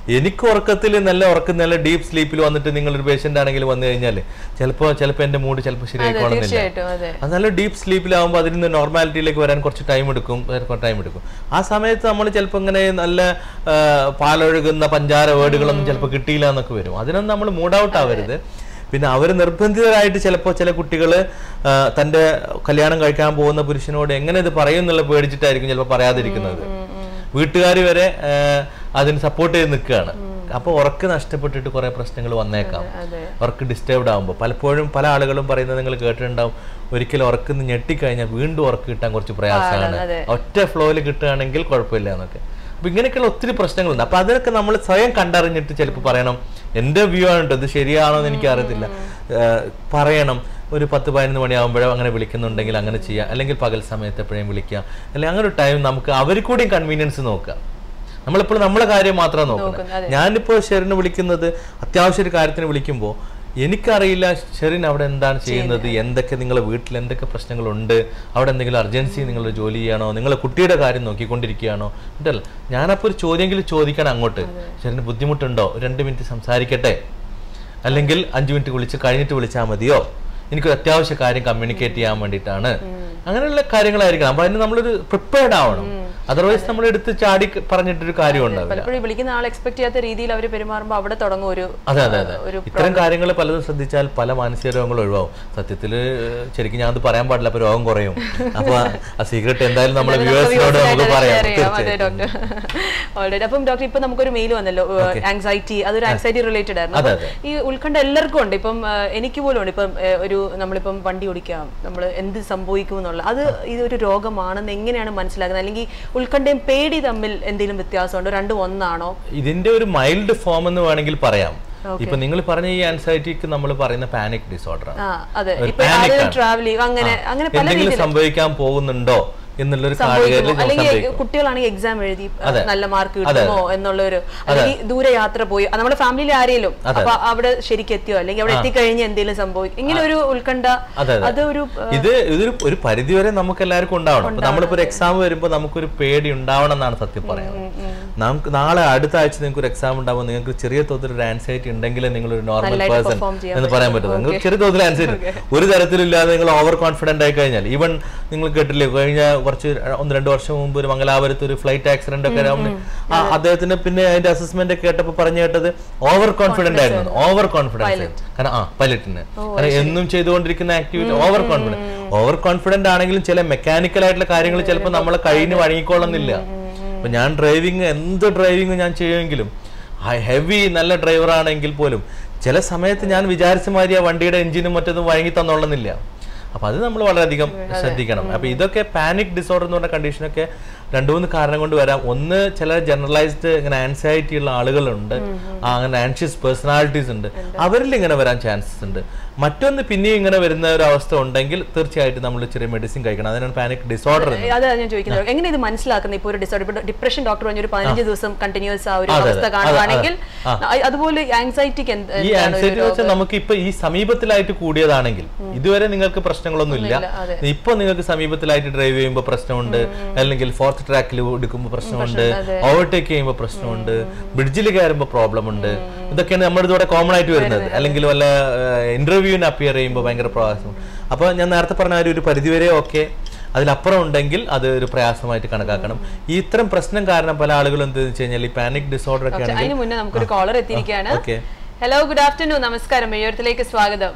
എനിക്ക് ഉറക്കത്തിൽ നല്ല ഉറക്കം നല്ല ഡീപ്പ് സ്ലീപ്പിൽ വന്നിട്ട് നിങ്ങളൊരു പേഷ്യന്റ് ആണെങ്കിൽ വന്നു കഴിഞ്ഞാൽ ചിലപ്പോൾ ചിലപ്പോൾ എൻ്റെ മൂഡ് ചിലപ്പോൾ ശരിയായിക്കോണമെന്നില്ല തീർച്ചയായിട്ടും അതെ അത് നല്ല ഡീപ്പ് സ്ലീപ്പിലാവുമ്പോൾ അതിൽ നിന്ന് നോർമാലിറ്റിയിലേക്ക് വരാൻ കുറച്ച് ടൈം എടുക്കും ടൈം എടുക്കും ആ സമയത്ത് നമ്മൾ ചിലപ്പോൾ ഇങ്ങനെ നല്ല ആ, പാലൊഴുകുന്ന പഞ്ചാര വേർഡുകളൊന്നും ചിലപ്പോൾ കിട്ടിയില്ല എന്നൊക്കെ വരും അതിനൊന്നും നമ്മൾ മൂഡ് ഔട്ട് ആവരുത് പിന്നെ അവർ നിർബന്ധിതരായിട്ട് ചിലപ്പോൾ ചില കുട്ടികൾ തൻ്റെ കല്യാണം കഴിക്കാൻ പോകുന്ന പുരുഷനോട് എങ്ങനെ ഇത് പറയും എന്നുള്ള പേടിച്ചിട്ടായിരിക്കും ചിലപ്പോൾ പറയാതിരിക്കുന്നത് വീട്ടുകാർ വരെ ആ, അതിന് സപ്പോർട്ട് ചെയ്ത് നിൽക്കുകയാണ് അപ്പോൾ ഉറക്ക് നഷ്ടപ്പെട്ടിട്ട് കുറേ പ്രശ്നങ്ങൾ വന്നേക്കാം അതെ വർക്ക് ഡിസ്റ്റർബ്ഡ് ആകുമ്പോൾ പലപ്പോഴും പല ആളുകളും പറയുന്നത് നിങ്ങൾ കേട്ടിട്ടുണ്ടാവും ഒരിക്കലും ഉറക്കുന്ന ഞെട്ടിക്കഴിഞ്ഞാൽ വീണ്ടും ഉറക്ക് കിട്ടാൻ കുറച്ച് പ്രയാസമാണ് അതെ. ഒറ്റ ഫ്ലോയിൽ കിട്ടുകയാണെങ്കിൽ കുഴപ്പമില്ല എന്നൊക്കെ അപ്പൊ ഇങ്ങനെയൊക്കെയുള്ള ഒത്തിരി പ്രശ്നങ്ങളുണ്ട് അപ്പൊ അതൊക്കെ നമ്മൾ സ്വയം കണ്ടറിഞ്ഞിട്ട് ചിലപ്പോൾ പറയണം എൻ്റെ വ്യൂ ആണ് ട്ടോ, ഇത് ശരിയാണോ എന്ന് എനിക്ക് അറിയത്തില്ല ഏഹ് പറയണം ഒരു പത്ത് പതിനൊന്ന് മണിയാകുമ്പോഴോ അങ്ങനെ വിളിക്കുന്നുണ്ടെങ്കിൽ അങ്ങനെ ചെയ്യാം അല്ലെങ്കിൽ പകൽ സമയത്ത് എപ്പോഴും വിളിക്കാം അല്ലെങ്കിൽ അങ്ങനെ ഒരു ടൈം നമുക്ക് അവർ കൂടിയും കൺവീനിയൻസ് നോക്കാം നമ്മളെപ്പോഴും നമ്മളെ കാര്യം മാത്രമാണ് നോക്കുന്നത്, നോക്കുന്നത് ഞാനിപ്പോൾ ഷെറിന് വിളിക്കുന്നത് അത്യാവശ്യ ഒരു കാര്യത്തിന് വിളിക്കുമ്പോൾ എനിക്കറിയില്ല ഷെറിൻ അവിടെ എന്താണ് ചെയ്യുന്നത് എന്തൊക്കെ നിങ്ങളെ വീട്ടിൽ എന്തൊക്കെ പ്രശ്നങ്ങളുണ്ട് അവിടെ എന്തെങ്കിലും അർജൻസി നിങ്ങൾ ജോലി ചെയ്യണോ നിങ്ങളെ കുട്ടിയുടെ കാര്യം നോക്കിക്കൊണ്ടിരിക്കുകയാണോ എന്നിട്ടല്ല ഞാനപ്പോൾ ഒരു ചോദ്യമെങ്കിലും ചോദിക്കണം അങ്ങോട്ട് ഷെറിന് ബുദ്ധിമുട്ടുണ്ടോ ഒരു രണ്ട് മിനിറ്റ് സംസാരിക്കട്ടെ അല്ലെങ്കിൽ അഞ്ച് മിനിറ്റ് വിളിച്ച് കഴിഞ്ഞിട്ട് വിളിച്ചാൽ മതിയോ എനിക്കൊരു അത്യാവശ്യ കാര്യം കമ്മ്യൂണിക്കേറ്റ് ചെയ്യാൻ വേണ്ടിയിട്ടാണ് അങ്ങനെയുള്ള കാര്യങ്ങളായിരിക്കണം അപ്പൊ അതിന് നമ്മളൊരു പ്രിപ്പയർഡ് ആവണം അതർവൈസ് നമ്മൾ എടുത്ത് ചാടി പറഞ്ഞിട്ടൊരു കാര്യം ഉണ്ടാവില്ല പലപ്പോഴും ഈ വിളിക്കുന്ന ആൾ എക്സ്പെക്ട് ചെയ്യാത്ത രീതിയിൽ അവർ പെരുമാറുമ്പോൾ അവിടെ തുടങ്ങും ഒരു അതെ അതെ അതെ ഒരു ഇത്തരം കാര്യങ്ങൾ പലതും ശ്രദ്ധിച്ചാൽ പല മാനസിക രോഗങ്ങളും ഒഴിവാകും സത്യത്തിൽ ശരിക്കും ഞാൻ അത് പറയാൻ പാടില്ല അപ്പൊ രോഗം കുറയും അപ്പൊ ആ സീക്രട്ട് എന്തായാലും നമ്മുടെ വ്യൂവേഴ്സിനോട് നമുക്ക് പറയാം അതെ തീർച്ചയായും ഡോക്ടർ ഓൾറെഡി അപ്പം ഡോക്ടർ ഇപ്പൊ നമുക്കൊരു മെയിൽ വന്നല്ലോ ആങ്സൈറ്റി അതൊരു ആങ്സൈറ്റി റിലേറ്റഡ് ആയിരുന്നു അതെ, അപ്പം ഈ ഉത്കണ്ഠ എല്ലാവർക്കും ഉണ്ട് ഇപ്പം ആ, എനിക്ക് പോലും ഉണ്ട് ഇപ്പം ആ, ഒരു നമ്മളിപ്പം വണ്ടി ഓടിക്കാം നമ്മൾ എന്ത് സംഭവിക്കും എന്നുള്ള അത് ഇതൊരു രോഗമാണെന്ന് എങ്ങനെയാണ് മനസ്സിലാക്കുന്നത് അല്ലെങ്കിൽ ഉത്കണ്ഠയും പേടി തമ്മിൽ എന്തെങ്കിലും വ്യത്യാസമുണ്ടോ രണ്ടും ഒന്നാണോ ഇതിന്റെ ഒരു മൈൽഡ് ഫോം എന്ന് വേണമെങ്കിൽ പറയാം ഇപ്പൊ നിങ്ങൾ പറഞ്ഞ ഈ ആൻസൈറ്റിക്ക് നമ്മൾ പറയുന്ന പാനിക് ഡിസോർഡർ ആണ് ആ അതെ ഒരു ഇപ്പൊ panic ആരെങ്കിലും ആണ്. ട്രാവൽ ചെയ്യും അങ്ങനെ അങ്ങനെ പല എന്തെങ്കിലും രീതിയിൽ സംഭവിക്കാൻ പോകുന്നുണ്ടോ എന്നുള്ളൊരു സംഭവിക്കുമോ കാര്യം അല്ലെങ്കിൽ സംഭവിക്കും കുട്ടികളാണെങ്കിൽ എക്സാം എഴുതി ആ, അതെ. നല്ല മാർക്ക് അതെ, കിട്ടുമോ എന്നുള്ള ഒരു അല്ലെങ്കിൽ ദൂരെ യാത്ര പോയി അത് നമ്മുടെ ഫാമിലിയിൽ ആരെങ്കിലും അപ്പൊ അവിടെ ശരിക്കും എത്തിയോ അല്ലെങ്കിൽ അവിടെ എത്തിക്കഴിഞ്ഞ് എന്തെങ്കിലും സംഭവിക്കും ഇങ്ങനെ ഒരു ഉത്കണ്ഠ അതെ, അതെ. അതൊരു ഇത് ഇതൊരു ഒരു പരിധി വരെ നമുക്ക് എല്ലാവർക്കും ഉണ്ടാവണം ഇപ്പൊ നമ്മളിപ്പോ ഒരു എക്സാം വരുമ്പോൾ നമുക്കൊരു പേടി ഉണ്ടാവണം എന്നാണ് സത്യം പറയുന്നത് നമുക്ക് നാളെ അടുത്ത ആഴ്ച നിങ്ങൾക്ക് ഒരു എക്സാം ഉണ്ടാവുമ്പോൾ നിങ്ങൾക്ക് ചെറിയ തോതിൽ ഒരു ആൻസൈറ്റി ഉണ്ടെങ്കിൽ നിങ്ങൾ ഒരു നോർമൽ നല്ലതായിട്ട് പേഴ്സൺ perform ചെയ്യാൻ എന്ന് പറയാൻ പറ്റും നിങ്ങൾക്ക് ചെറിയ തോതിൽ ആൻസൈറ്റി ഒരു തരത്തിലില്ലാതെ നിങ്ങൾ ഓവർ കോൺഫിഡന്റ് ആയി കഴിഞ്ഞാൽ ഈവൻ നിങ്ങൾ കേട്ടില്ലേ കഴിഞ്ഞ കുറച്ച് ഒന്ന് രണ്ട് വർഷം മുമ്പ് ഒരു മംഗലാപുരത്ത് ഒരു ഫ്ലൈറ്റ് ആക്സിഡന്റ് ഒക്കെ ആവുമ്പോൾ ആ അദ്ദേഹത്തിന് പിന്നെ അതിന്റെ അസസ്മെന്റ് ഒക്കെ കേട്ടപ്പോൾ പറഞ്ഞു കേട്ടത് ഓവർ കോൺഫിഡന്റ് ആയിരുന്നു ഓവർ കോൺഫിഡൻസ് കാരണം ആ പൈലറ്റിന് കാരണം എന്നും ചെയ്തുകൊണ്ടിരിക്കുന്ന activity over confidence over confident ആണെങ്കിലും ചില മെക്കാനിക്കൽ ആയിട്ടുള്ള കാര്യങ്ങൾ ചിലപ്പോൾ നമ്മളെ കഴിഞ്ഞ് വഴങ്ങിക്കൊള്ളുന്നില്ല ഇപ്പൊ ഞാൻ ഡ്രൈവിംഗ് എന്ത് ഡ്രൈവിംഗ് ഞാൻ ചെയ്യുമെങ്കിലും ഹെവി നല്ല ഡ്രൈവർ ആണെങ്കിൽ പോലും ചില സമയത്ത് ഞാൻ വിചാരിച്ച മാതിരി ആ വണ്ടിയുടെ എഞ്ചിനും മറ്റൊന്നും വഴങ്ങി തന്നോളുന്നില്ല അപ്പൊ അത് നമ്മൾ വളരെയധികം ശ്രദ്ധിക്കണം അപ്പൊ ഇതൊക്കെ പാനിക് ഡിസോർഡർ എന്ന് പറഞ്ഞ കണ്ടീഷനൊക്കെ രണ്ടു മൂന്ന് കാരണം കൊണ്ട് വരാം ഒന്ന് ചില ജനറലൈസ്ഡ് ഇങ്ങനെ ആൻസൈറ്റി ഉള്ള ആളുകളുണ്ട് ആ, അങ്ങനെ ആൻഷ്യസ് പേഴ്സണാലിറ്റീസ് ഉണ്ട് അവരിൽ ഇങ്ങനെ വരാൻ ചാൻസസ് ഉണ്ട് മറ്റൊന്ന് പിന്നെയും ഇങ്ങനെ വരുന്ന ഒരു അവസ്ഥ ഉണ്ടെങ്കിൽ തീർച്ചയായിട്ടും നമ്മൾ ചെറിയ മെഡിസിൻ കഴിക്കണം അതിനാണ് പാനിക് ഡിസോർഡർ അതാണ് ഞാൻ ചോദിക്കുന്നത് എങ്ങനെ ഇത് മനസ്സിലാക്കുന്നത് ഇപ്പൊ ഒരു ഡിസോർഡർ ഇപ്പൊ ഡിപ്രഷൻ ഡോക്ടർ പറഞ്ഞ ഒരു പതിനഞ്ച് ദിവസം കണ്ടിന്യൂസ് ആ ഒരു അതെ, അവസ്ഥ അതെ, കാണുവാണെങ്കിൽ ആ. അ- അതുപോലെ ആങ്സൈറ്റിക്ക് ഈ ആൻസൈറ്റി വെച്ചാൽ നമുക്ക് ഇപ്പൊ ഈ സമീപത്തിലായിട്ട് കൂടിയതാണെങ്കിൽ ഇതുവരെ നിങ്ങൾക്ക് പ്രശ്നങ്ങളൊന്നും ഇല്ല ഇല്ല, അതെ. ഇപ്പൊ നിങ്ങൾക്ക് സമീപത്തിലായിട്ട് ഡ്രൈവ് ചെയ്യുമ്പോൾ പ്രശ്നമുണ്ട് അല്ലെങ്കിൽ ഫോർത്ത് ട്രാക്കിൽ എടുക്കുമ്പോൾ പ്രശ്നമുണ്ട് ഓവർടേക്ക് ചെയ്യുമ്പോൾ പ്രശ്നമുണ്ട് ബ്രിഡ്ജിൽ കയറുമ്പോൾ പ്രോബ്ലം ഉണ്ട് ഇതൊക്കെയാണ് നമ്മുടെ ഇതോടെ കോമൺ ആയിട്ട് വരുന്നത് അല്ലെങ്കിൽ വല്ല ഇന്റർവ്യൂവിന് അപ്പിയർ ചെയ്യുമ്പോൾ ഭയങ്കര പ്രയാസം അപ്പൊ ഞാൻ നേരത്തെ പറഞ്ഞ ആ ഒരു- ഒരു പരിധിവരെ ഓക്കെ അതിലപ്പുറം ഉണ്ടെങ്കിൽ അത് ഒരു പ്രയാസമായിട്ട് കണക്കാക്കണം ഈ ഇത്തരം പ്രശ്നം കാരണം പല ആളുകളും എന്ത് വെച്ച് കഴിഞ്ഞാൽ ഈ പാനിക് ഡിസോർഡർ ഒക്കെ ആണെങ്കിൽ അതിന് മുന്നേ നമുക്കൊരു കോളർ എത്തിയിരിക്കുകയാണ് ഓക്കെ ഹലോ ഗുഡ് ആഫ്റ്റർനൂൺ നമസ്കാരം മെയ്യത്തിലേക്ക് സ്വാഗതം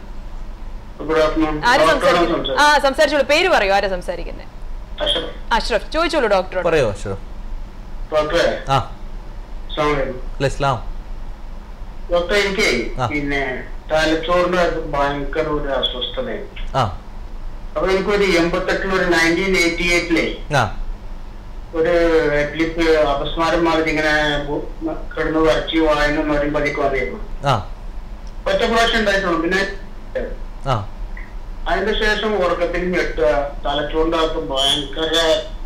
ഗുഡ് ആഫ്റ്റർനൂൺ ആര് സംസാരിക്കുന്നു ആ സംസാരിച്ചോളൂ പേര് പറയൂ ആരാ സംസാരിക്കുന്നത് അഷ്റഫ് അഷ്റഫ് ചോദിച്ചോളൂ ഡോക്ടറോട് പറയോ അഷ്റഫ് ഡോക്ടറെ ആ അസ്സലാമു അലൈക്കും. അല്ല ഇസ്ലാം ഡോക്ടറെ എനിക്ക് ആ. പിന്നെ തലച്ചോറിന്റെ അത് ഭയങ്കര ഒരു അസ്വസ്ഥതയാണ് ആ അപ്പൊ എനിക്കൊരു എൺപത്തെട്ടിൽ ഒരു നയൻറ്റീൻ എയ്റ്റി എയ്റ്റിലെ ആ ഒരു എപ്പിലിപ്പ് അപസ്മാരം മാതിരി ഇങ്ങനെ ബു- കിടന്ന് വരച്ച് വായന വരുമ്പോഴേക്ക് വന്നിരുന്നു ആ ഒറ്റ പ്രാവശ്യം ഉണ്ടായിട്ടുള്ളൂ പിന്നെ ആ അതിന്റെ ശേഷം ഉറക്കത്തിൽ ഞെട്ടുക തലച്ചോറിന്റെ അകത്ത് ഭയങ്കര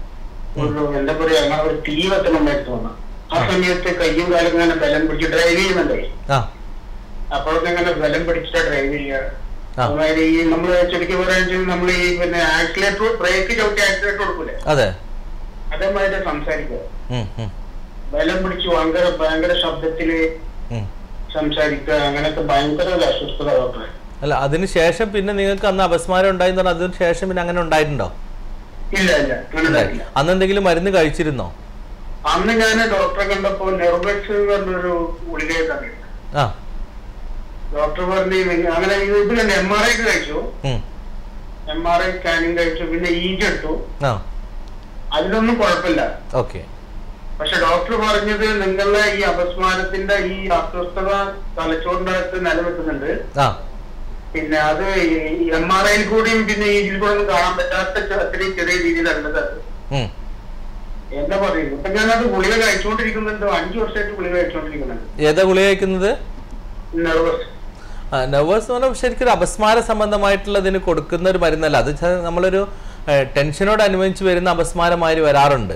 ഒരു എന്താ പറയാ അങ്ങനെ ഒരു തീ വെത്തണമായിട്ട് തോന്നാം ആ സമയത്ത് കയ്യും കാലും ഇങ്ങനെ ബലം പിടിച്ച് ഡ്രൈവ് ചെയ്യുന്നുണ്ടേ ആ അപ്പോഴൊക്കെ ഇങ്ങനെ ബലം പിടിച്ചിട്ട് ഡ്രൈവ് ചെയ്യുക ആ. അതായത് ഈ നമ്മൾ ശരിക്കും പറയുകയാണെങ്കിൽ നമ്മൾ ഈ പിന്നെ ആക്സിലേറ്റർ ബ്രേക്ക് ചവിട്ടി ആക്സിലേറ്റർ കൊടുക്കൂലേ അതെ അതേമാതിരി സംസാരിക്കുക ഉം, ഉം. ബലം പിടിച്ച് ഭയങ്കര ഭയങ്കര ശബ്ദത്തില് ഉം. സംസാരിക്കുക അങ്ങനത്തെ ഭയങ്കര ഒരു അസ്വസ്ഥത ഡോക്ടറെ അല്ല അതിന് ശേഷം പിന്നെ നിങ്ങൾക്ക് അന്ന് അപസ്മാരം ഉണ്ടായെന്ന് പറഞ്ഞാൽ അതിന് ശേഷം പിന്നെ അങ്ങനെ ഉണ്ടായിട്ടുണ്ടോ ഇല്ല ഇല്ല അങ്ങനെ ഉണ്ടായില്ല അന്ന് എന്തെങ്കിലും മരുന്ന് കഴിച്ചിരുന്നോ അന്ന് ഞാൻ ഡോക്ടറെ കണ്ടപ്പോ നെർവക്സ് എന്ന് പറഞ്ഞൊരു ഗുളികയെ തന്നെ ആ ഡോക്ടർ പറഞ്ഞു "നിങ്ങ- അങ്ങനെ ഇത് ഇത് തന്നെ എം ആർ ഐ കഴിച്ചു ഉം. എം ആർ ഐ സ്കാനിങ് കഴിച്ചു പിന്നെ ഈജ് എടുത്തു ആ അതിലൊന്നും കുഴപ്പമില്ല ഓക്കെ പക്ഷെ ഡോക്ടർ പറഞ്ഞത് നിങ്ങളുടെ ഈ അപസ്മാരത്തിന്റെ ഈ അസ്വസ്ഥത തലച്ചോറിന്റെ അകത്ത് നിലനിൽക്കുന്നുണ്ട് ആ പിന്നെ അത് എം ആർ ഐയിൽ കൂടിയും പിന്നെ ഈജിൽ കൂടെ ഒന്നും കാണാൻ പറ്റാത്ത ചെ- അത്രയും ചെറിയ രീതിയിലുള്ളത് അത് ഉം. എന്താ പറയുന്നത് ഇപ്പൊ ഞാനത് ഗുളിക കഴിച്ചുകൊണ്ടിരിക്കുന്നുണ്ട് അഞ്ചു വർഷമായിട്ട് ഗുളിക കഴിച്ചുകൊണ്ടിരിക്കുന്നുണ്ട് ഏതാ ഗുളിക കഴിക്കുന്നത് നെർവസ് നെർവസ് എന്ന് പറഞ്ഞാൽ ശരിക്കും ഒരു അപസ്മാര സംബന്ധമായിട്ടുള്ളതിന് കൊടുക്കുന്ന ഒരു മരുന്നല്ല അത് ച- നമ്മളൊരു ഏഹ്, ടെൻഷനോട് അനുബന്ധിച്ച് വരുന്ന അപസ്മാരമായി വരാറുണ്ട്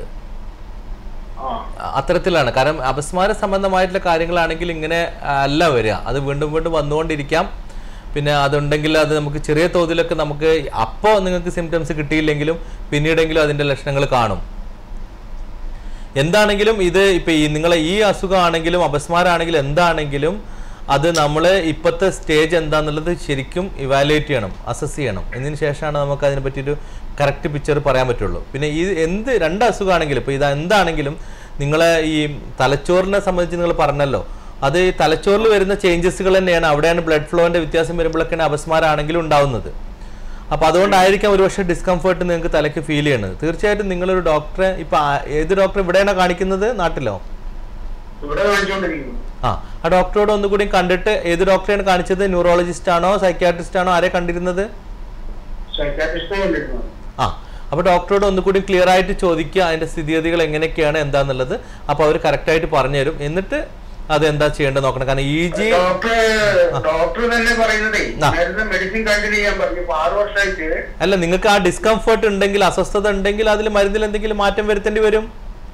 ആ അത്തരത്തിലാണ് കാരണം അപസ്മാര സംബന്ധമായിട്ടുള്ള കാര്യങ്ങളാണെങ്കിൽ ഇങ്ങനെ ആ, അല്ല വരിക അത് വീണ്ടും വീണ്ടും വന്നുകൊണ്ടിരിക്കാം പിന്നെ അതുണ്ടെങ്കിൽ അത് നമുക്ക് ചെറിയ തോതിലൊക്കെ നമുക്ക് അപ്പോൾ നിങ്ങൾക്ക് സിംറ്റംസ് കിട്ടിയില്ലെങ്കിലും പിന്നീടെങ്കിലും അതിൻ്റെ ലക്ഷണങ്ങൾ കാണും എന്താണെങ്കിലും ഇത് ഇപ്പം ഈ നിങ്ങളെ ഈ അസുഖമാണെങ്കിലും അപസ്മാരമാണെങ്കിലും എന്താണെങ്കിലും അത് നമ്മൾ ഇപ്പോഴത്തെ സ്റ്റേജ് എന്താണെന്നുള്ളത് ശരിക്കും ഇവാലുവേറ്റ് ചെയ്യണം അസസ് ചെയ്യണം എന്നതിന് ശേഷമാണ് നമുക്ക് അതിനെ പറ്റിയൊരു കറക്റ്റ് പിക്ചർ പറയാൻ പറ്റുള്ളൂ പിന്നെ ഈ എന്ത് രണ്ട് അസുഖമാണെങ്കിലും ഇപ്പോൾ ഇത് എന്താണെങ്കിലും നിങ്ങളെ ഈ തലച്ചോറിനെ സംബന്ധിച്ച് നിങ്ങൾ പറഞ്ഞല്ലോ അത് ഈ തലച്ചോറിൽ വരുന്ന ചേഞ്ചസുകൾ തന്നെയാണ് അവിടെയാണ് ബ്ലഡ് ഫ്ലോന്റെ വ്യത്യാസം വരുമ്പോഴൊക്കെയാണ് അപസ്മാരമാണെങ്കിലും ഉണ്ടാവുന്നത് അപ്പോൾ അതുകൊണ്ടായിരിക്കാം ഒരുപക്ഷെ ഡിസ്കംഫേർട്ട് നിങ്ങൾക്ക് തലയ്ക്ക് ഫീൽ ചെയ്യുന്നത് തീർച്ചയായിട്ടും നിങ്ങളൊരു ഡോക്ടറെ ഇപ്പൊ ആ- ഏത് ഡോക്ടറെ ഇവിടെയാണോ കാണിക്കുന്നത് നാട്ടിലോ ഇവിടെ കാണിച്ചുകൊണ്ടിരിക്കുന്നു ആ ആ ഡോക്ടറോട് ഒന്നുകൂടി കണ്ടിട്ട് ഏത് ഡോക്ടറെയാണ് കാണിച്ചത് ന്യൂറോളജിസ്റ്റ് ആണോ സൈക്യാട്രിസ്റ്റ് ആണോ ആരെ കണ്ടിരുന്നത് സൈക്കാട്രിസ്റ്റിനെ കണ്ടിരുന്നു ആ അപ്പോൾ ഡോക്ടറോട് ഒന്നുകൂടി ക്ലിയർ ആയിട്ട് ചോദിക്കുക അതിന്റെ സ്ഥിതിഗതികൾ എങ്ങനെയൊക്കെയാണ് എന്താന്നുള്ളത് അപ്പോൾ അവർ കറക്റ്റായിട്ട് പറഞ്ഞുതരും എന്നിട്ട് അത് എന്താ ചെയ്യേണ്ടത് നോക്കണം കാരണം ഇ ജി ഡോക്ടർ ഡോക്ടർ തന്നെ പറയുന്നതേ ആ. നേരത്തെ മെഡിസിൻ കണ്ടിന്യൂ ചെയ്യാൻ പറഞ്ഞു ഇപ്പൊ ആറ് വർഷമായിട്ട് അല്ല നിങ്ങൾക്ക് ആ ഡിസ്കംഫർട്ട് ഉണ്ടെങ്കിൽ അസ്വസ്ഥത ഉണ്ടെങ്കിൽ അതിൽ മരുന്നിൽ എന്തെങ്കിലും മാറ്റം വരുത്തേണ്ടി വരും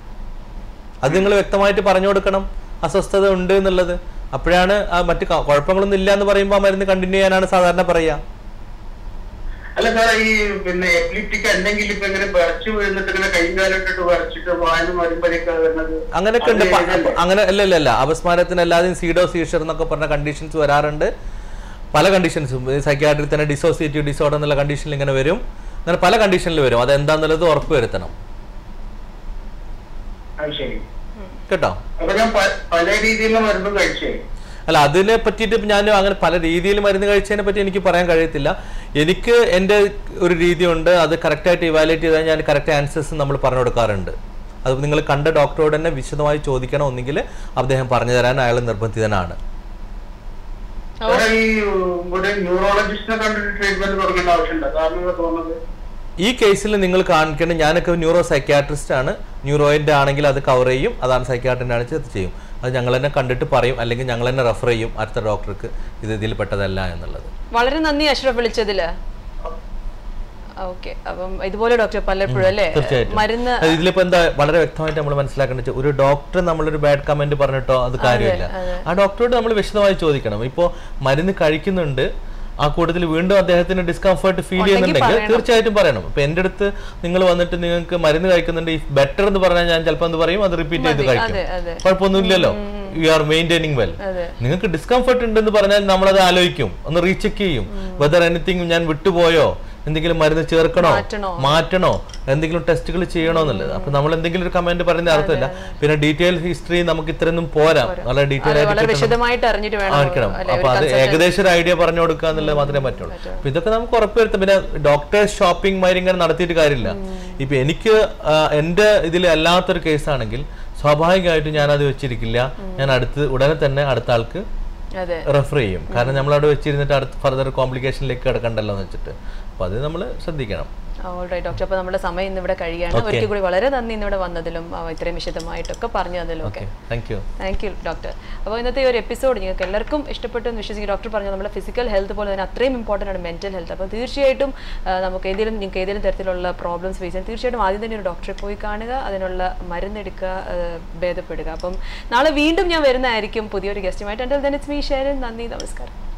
അത് നിങ്ങൾ വ്യക്തമായിട്ട് പറഞ്ഞു കൊടുക്കണം അസ്വസ്ഥത ഉണ്ട് എന്നുള്ളത് അപ്പോഴാണ് ആ മറ്റ് ക- കുഴപ്പങ്ങളൊന്നും ഇല്ല എന്ന് പറയുമ്പോൾ ആ മരുന്ന് കണ്ടിന്യൂ ചെയ്യാനാണ് സാധാരണ പറയുക അല്ല സാറേ ഈ പിന്നെ എപ്പിലിപ്റ്റിക് എന്തെങ്കിലും ഇപ്പൊ ഇങ്ങനെ വിറച്ചു വീഴുന്നിട്ട് ഇങ്ങനെ കൈയും കാലും ഇട്ടിട്ട് വിറച്ചിട്ട് വായന വരുമ്പോഴേക്ക് വരുന്നത് അങ്ങനെയൊക്കെ ഉണ്ട് അത് പ- ഇതല്ലേ? അങ്ങനെ അല്ല അല്ല അല്ല അപസ്മാരത്തിന് അല്ലാതെയും സീഡോ സീഷർ എന്നൊക്കെ പറഞ്ഞ കണ്ടീഷൻസ് വരാറുണ്ട് പല കണ്ടീഷൻസും സൈക്യാട്രിക് തന്നെ ഡിസോസിയേറ്റീവ് ഡിസോർഡർ എന്നുള്ള കണ്ടീഷനിൽ ഇങ്ങനെ വരും അങ്ങനെ പല കണ്ടീഷനിൽ വരും അതെന്താന്നുള്ളത് ഉറപ്പ് വരുത്തണം അത് ശരി കേട്ടോ അപ്പൊ ഞാൻ പ- പല രീതിയിലുള്ള മരുന്നും കഴിച്ചേ അല്ല അതിനെ പറ്റിയിട്ട് ഞാൻ അങ്ങനെ പല രീതിയിൽ മരുന്ന് കഴിച്ചതിനെ പറ്റി എനിക്ക് പറയാൻ കഴിയത്തില്ല എനിക്ക് എൻ്റെ ഒരു രീതിയുണ്ട് അത് കറക്റ്റായിട്ട് ഇവാലുവേറ്റ് ചെയ്താൽ ഞാൻ കറക്റ്റ് ആൻസേഴ്സ് നമ്മൾ പറഞ്ഞു കൊടുക്കാറുണ്ട് അത് നിങ്ങൾ കണ്ട ഡോക്ടറോട് തന്നെ വിശദമായി ചോദിക്കണം ഒന്നെങ്കിൽ അദ്ദേഹം പറഞ്ഞു തരാൻ അയാൾ നിർബന്ധിതനാണ് സാറേ ഈ ഇവിടെ ന്യൂറോളജിസ്റ്റിനെ കണ്ടിട്ട് ട്രീറ്റ്മെന്റ് തുടങ്ങേണ്ട ആവശ്യമുണ്ട് കാരണം എന്താ തോന്നുന്നത് ഈ കേസിൽ നിങ്ങൾ കാണിക്കേണ്ട ഞാനൊക്കെ ന്യൂറോ സൈക്യാട്രിസ്റ്റ് ആണ് ന്യൂറോയിൻ്റെ ആണെങ്കിൽ അത് കവർ ചെയ്യും അതാണ് സൈക്യാട്രിൻ്റെ ആണെങ്കിൽ അത് ചെയ്യും അത് ഞങ്ങൾ തന്നെ കണ്ടിട്ട് പറയും അല്ലെങ്കിൽ ഞങ്ങൾ തന്നെ റെഫർ ചെയ്യും അടുത്ത ഡോക്ടർക്ക് ഇത് ഇതിൽ പെട്ടതല്ല എന്നുള്ളത് വളരെ നന്ദി അഷ്റഫ് വിളിച്ചതില് ഓക്കെ അപ്പം ഇതുപോലെ ഡോക്ടർ പലപ്പോഴും അല്ലേ തീർച്ചയായിട്ടും മരുന്ന് അത് ഇതിലിപ്പോ എന്താ വളരെ വ്യക്തമായിട്ട് നമ്മൾ മനസ്സിലാക്കേണ്ടത് വെച്ചാൽ ഒരു ഡോക്ടർ നമ്മളൊരു ബാഡ് കമന്റ് പറഞ്ഞിട്ടോ അത് കാര്യമില്ല ആ ഡോക്ടറോട് നമ്മൾ വിശദമായി ചോദിക്കണം ഇപ്പോ മരുന്ന് കഴിക്കുന്നുണ്ട് ആ കൂട്ടത്തിൽ വീണ്ടും അദ്ദേഹത്തിന് ഡിസ്കംഫർട്ട് ഫീൽ ചെയ്യുന്നുണ്ടെങ്കിൽ തീർച്ചയായിട്ടും പറയണം ഇപ്പൊ എന്റെ അടുത്ത് നിങ്ങൾ വന്നിട്ട് നിങ്ങൾക്ക് മരുന്ന് കഴിക്കുന്നുണ്ട് ഇഫ് ബെറ്റർ എന്ന് പറഞ്ഞാൽ ഞാൻ ചിലപ്പോൾ എന്ത് പറയും അത് റിപ്പീറ്റ് ചെയ്ത് കഴിക്കും അതെ അതെ കുഴപ്പമൊന്നുമില്ലല്ലോ യു ആർ മെയിൻറ്റൈനിങ് വെൽ അതെ. നിങ്ങൾക്ക് ഡിസ്കംഫർട്ട് ഉണ്ടെന്ന് പറഞ്ഞാൽ നമ്മളത് ആലോചിക്കും ഒന്ന് റീചെക്ക് ചെയ്യും വെദർ എനിത്തിങ് ഞാൻ വിട്ടുപോയോ എന്തെങ്കിലും മരുന്ന് ചേർക്കണോ മാറ്റണോ? മാറ്റണോ എന്തെങ്കിലും ടെസ്റ്റുകൾ ചെയ്യണോ എന്നുള്ളത് അപ്പൊ നമ്മൾ എന്തെങ്കിലും ഒരു കമന്റ് പറയുന്ന അർത്ഥമില്ല പിന്നെ ഡീറ്റെയിൽ ഹിസ്റ്ററി നമുക്ക് ഇത്രയൊന്നും പോരാ വളരെ ഡീറ്റെയിൽ അത് ആയിട്ട് വളരെ കിട്ടണം. വിശദമായിട്ട് അറിഞ്ഞിട്ട് വേണം ആയിരിക്കണം അല്ലെ അപ്പൊ അത് ഏകദേശം ഒരു ഐഡിയ പറഞ്ഞു കൊടുക്കുക എന്നുള്ളത് മാത്രമേ പറ്റുള്ളൂ അപ്പൊ ഇതൊക്കെ നമുക്ക് ഉറപ്പുവരുത്താം പിന്നെ ഡോക്ടേഴ്സ് ഷോപ്പിംഗ് മാതിരി ഇങ്ങനെ നടത്തിയിട്ട് കാര്യമില്ല ഇപ്പൊ എനിക്ക് ആ, എന്റെ ഇതിൽ അല്ലാത്തൊരു കേസാണെങ്കിൽ സ്വാഭാവികമായിട്ടും ഞാൻ അത് വെച്ചിരിക്കില്ല ഞാൻ അടുത്ത് ഉടനെ തന്നെ അടുത്ത ആൾക്ക് അതെ റെഫർ ചെയ്യും കാരണം നമ്മൾ അവിടെ വെച്ചിരുന്നിട്ട് അടുത്ത ഫർദർ കോംപ്ലിക്കേഷനിലേക്ക് കിടക്കണ്ടല്ലോ എന്ന് വെച്ചിട്ട് അപ്പൊ അത് നമ്മൾ ശ്രദ്ധിക്കണം ഓൾറൈറ്റ് ഡോക്ടർ അപ്പോൾ നമ്മുടെ സമയം ഇന്ന് ഇവിടെ കഴിയാണ് ഒരിക്കൽ കൂടി വളരെ നന്ദി ഇന്നിവിടെ വന്നതിലും ആ, ഇത്രയും വിശദമായിട്ടൊക്കെ പറഞ്ഞു തന്നതിലും ഒക്കെ thank you thank you doctor അപ്പോൾ ഇന്നത്തെ ഈ ഒരു എപ്പിസോഡ് നിങ്ങൾക്ക് എല്ലാവർക്കും ഇഷ്ടപ്പെട്ടു എന്ന് വിശ്വസിക്കും ഡോക്ടർ പറഞ്ഞു നമ്മുടെ ഫിസിക്കൽ ഹെൽത്ത് പോലെ തന്നെ അത്രയും ഇമ്പോർട്ടൻ്റ് ആണ് മെൻറ്റൽ ഹെൽത്ത് അപ്പോൾ തീർച്ചയായിട്ടും ആ, നമുക്ക് ഏതെങ്കിലും നിങ്ങൾക്ക് ഏതെങ്കിലും തരത്തിലുള്ള പ്രോബ്ലംസ് ഫേസ് ചെയ്യാൻ തീർച്ചയായിട്ടും ആദ്യം തന്നെ ഒരു ഡോക്ടറെ പോയി കാണുക അതിനുള്ള മരുന്നെടുക്കുക ആ, ഭേദപ്പെടുക അപ്പം നാളെ വീണ്ടും ഞാൻ വരുന്നതായിരിക്കും പുതിയൊരു ഗസ്റ്റുമായിട്ട് എൻ്റെ തന്നെ ഇറ്റ്സ് മീ ഷെയർ നന്ദി നമസ്കാരം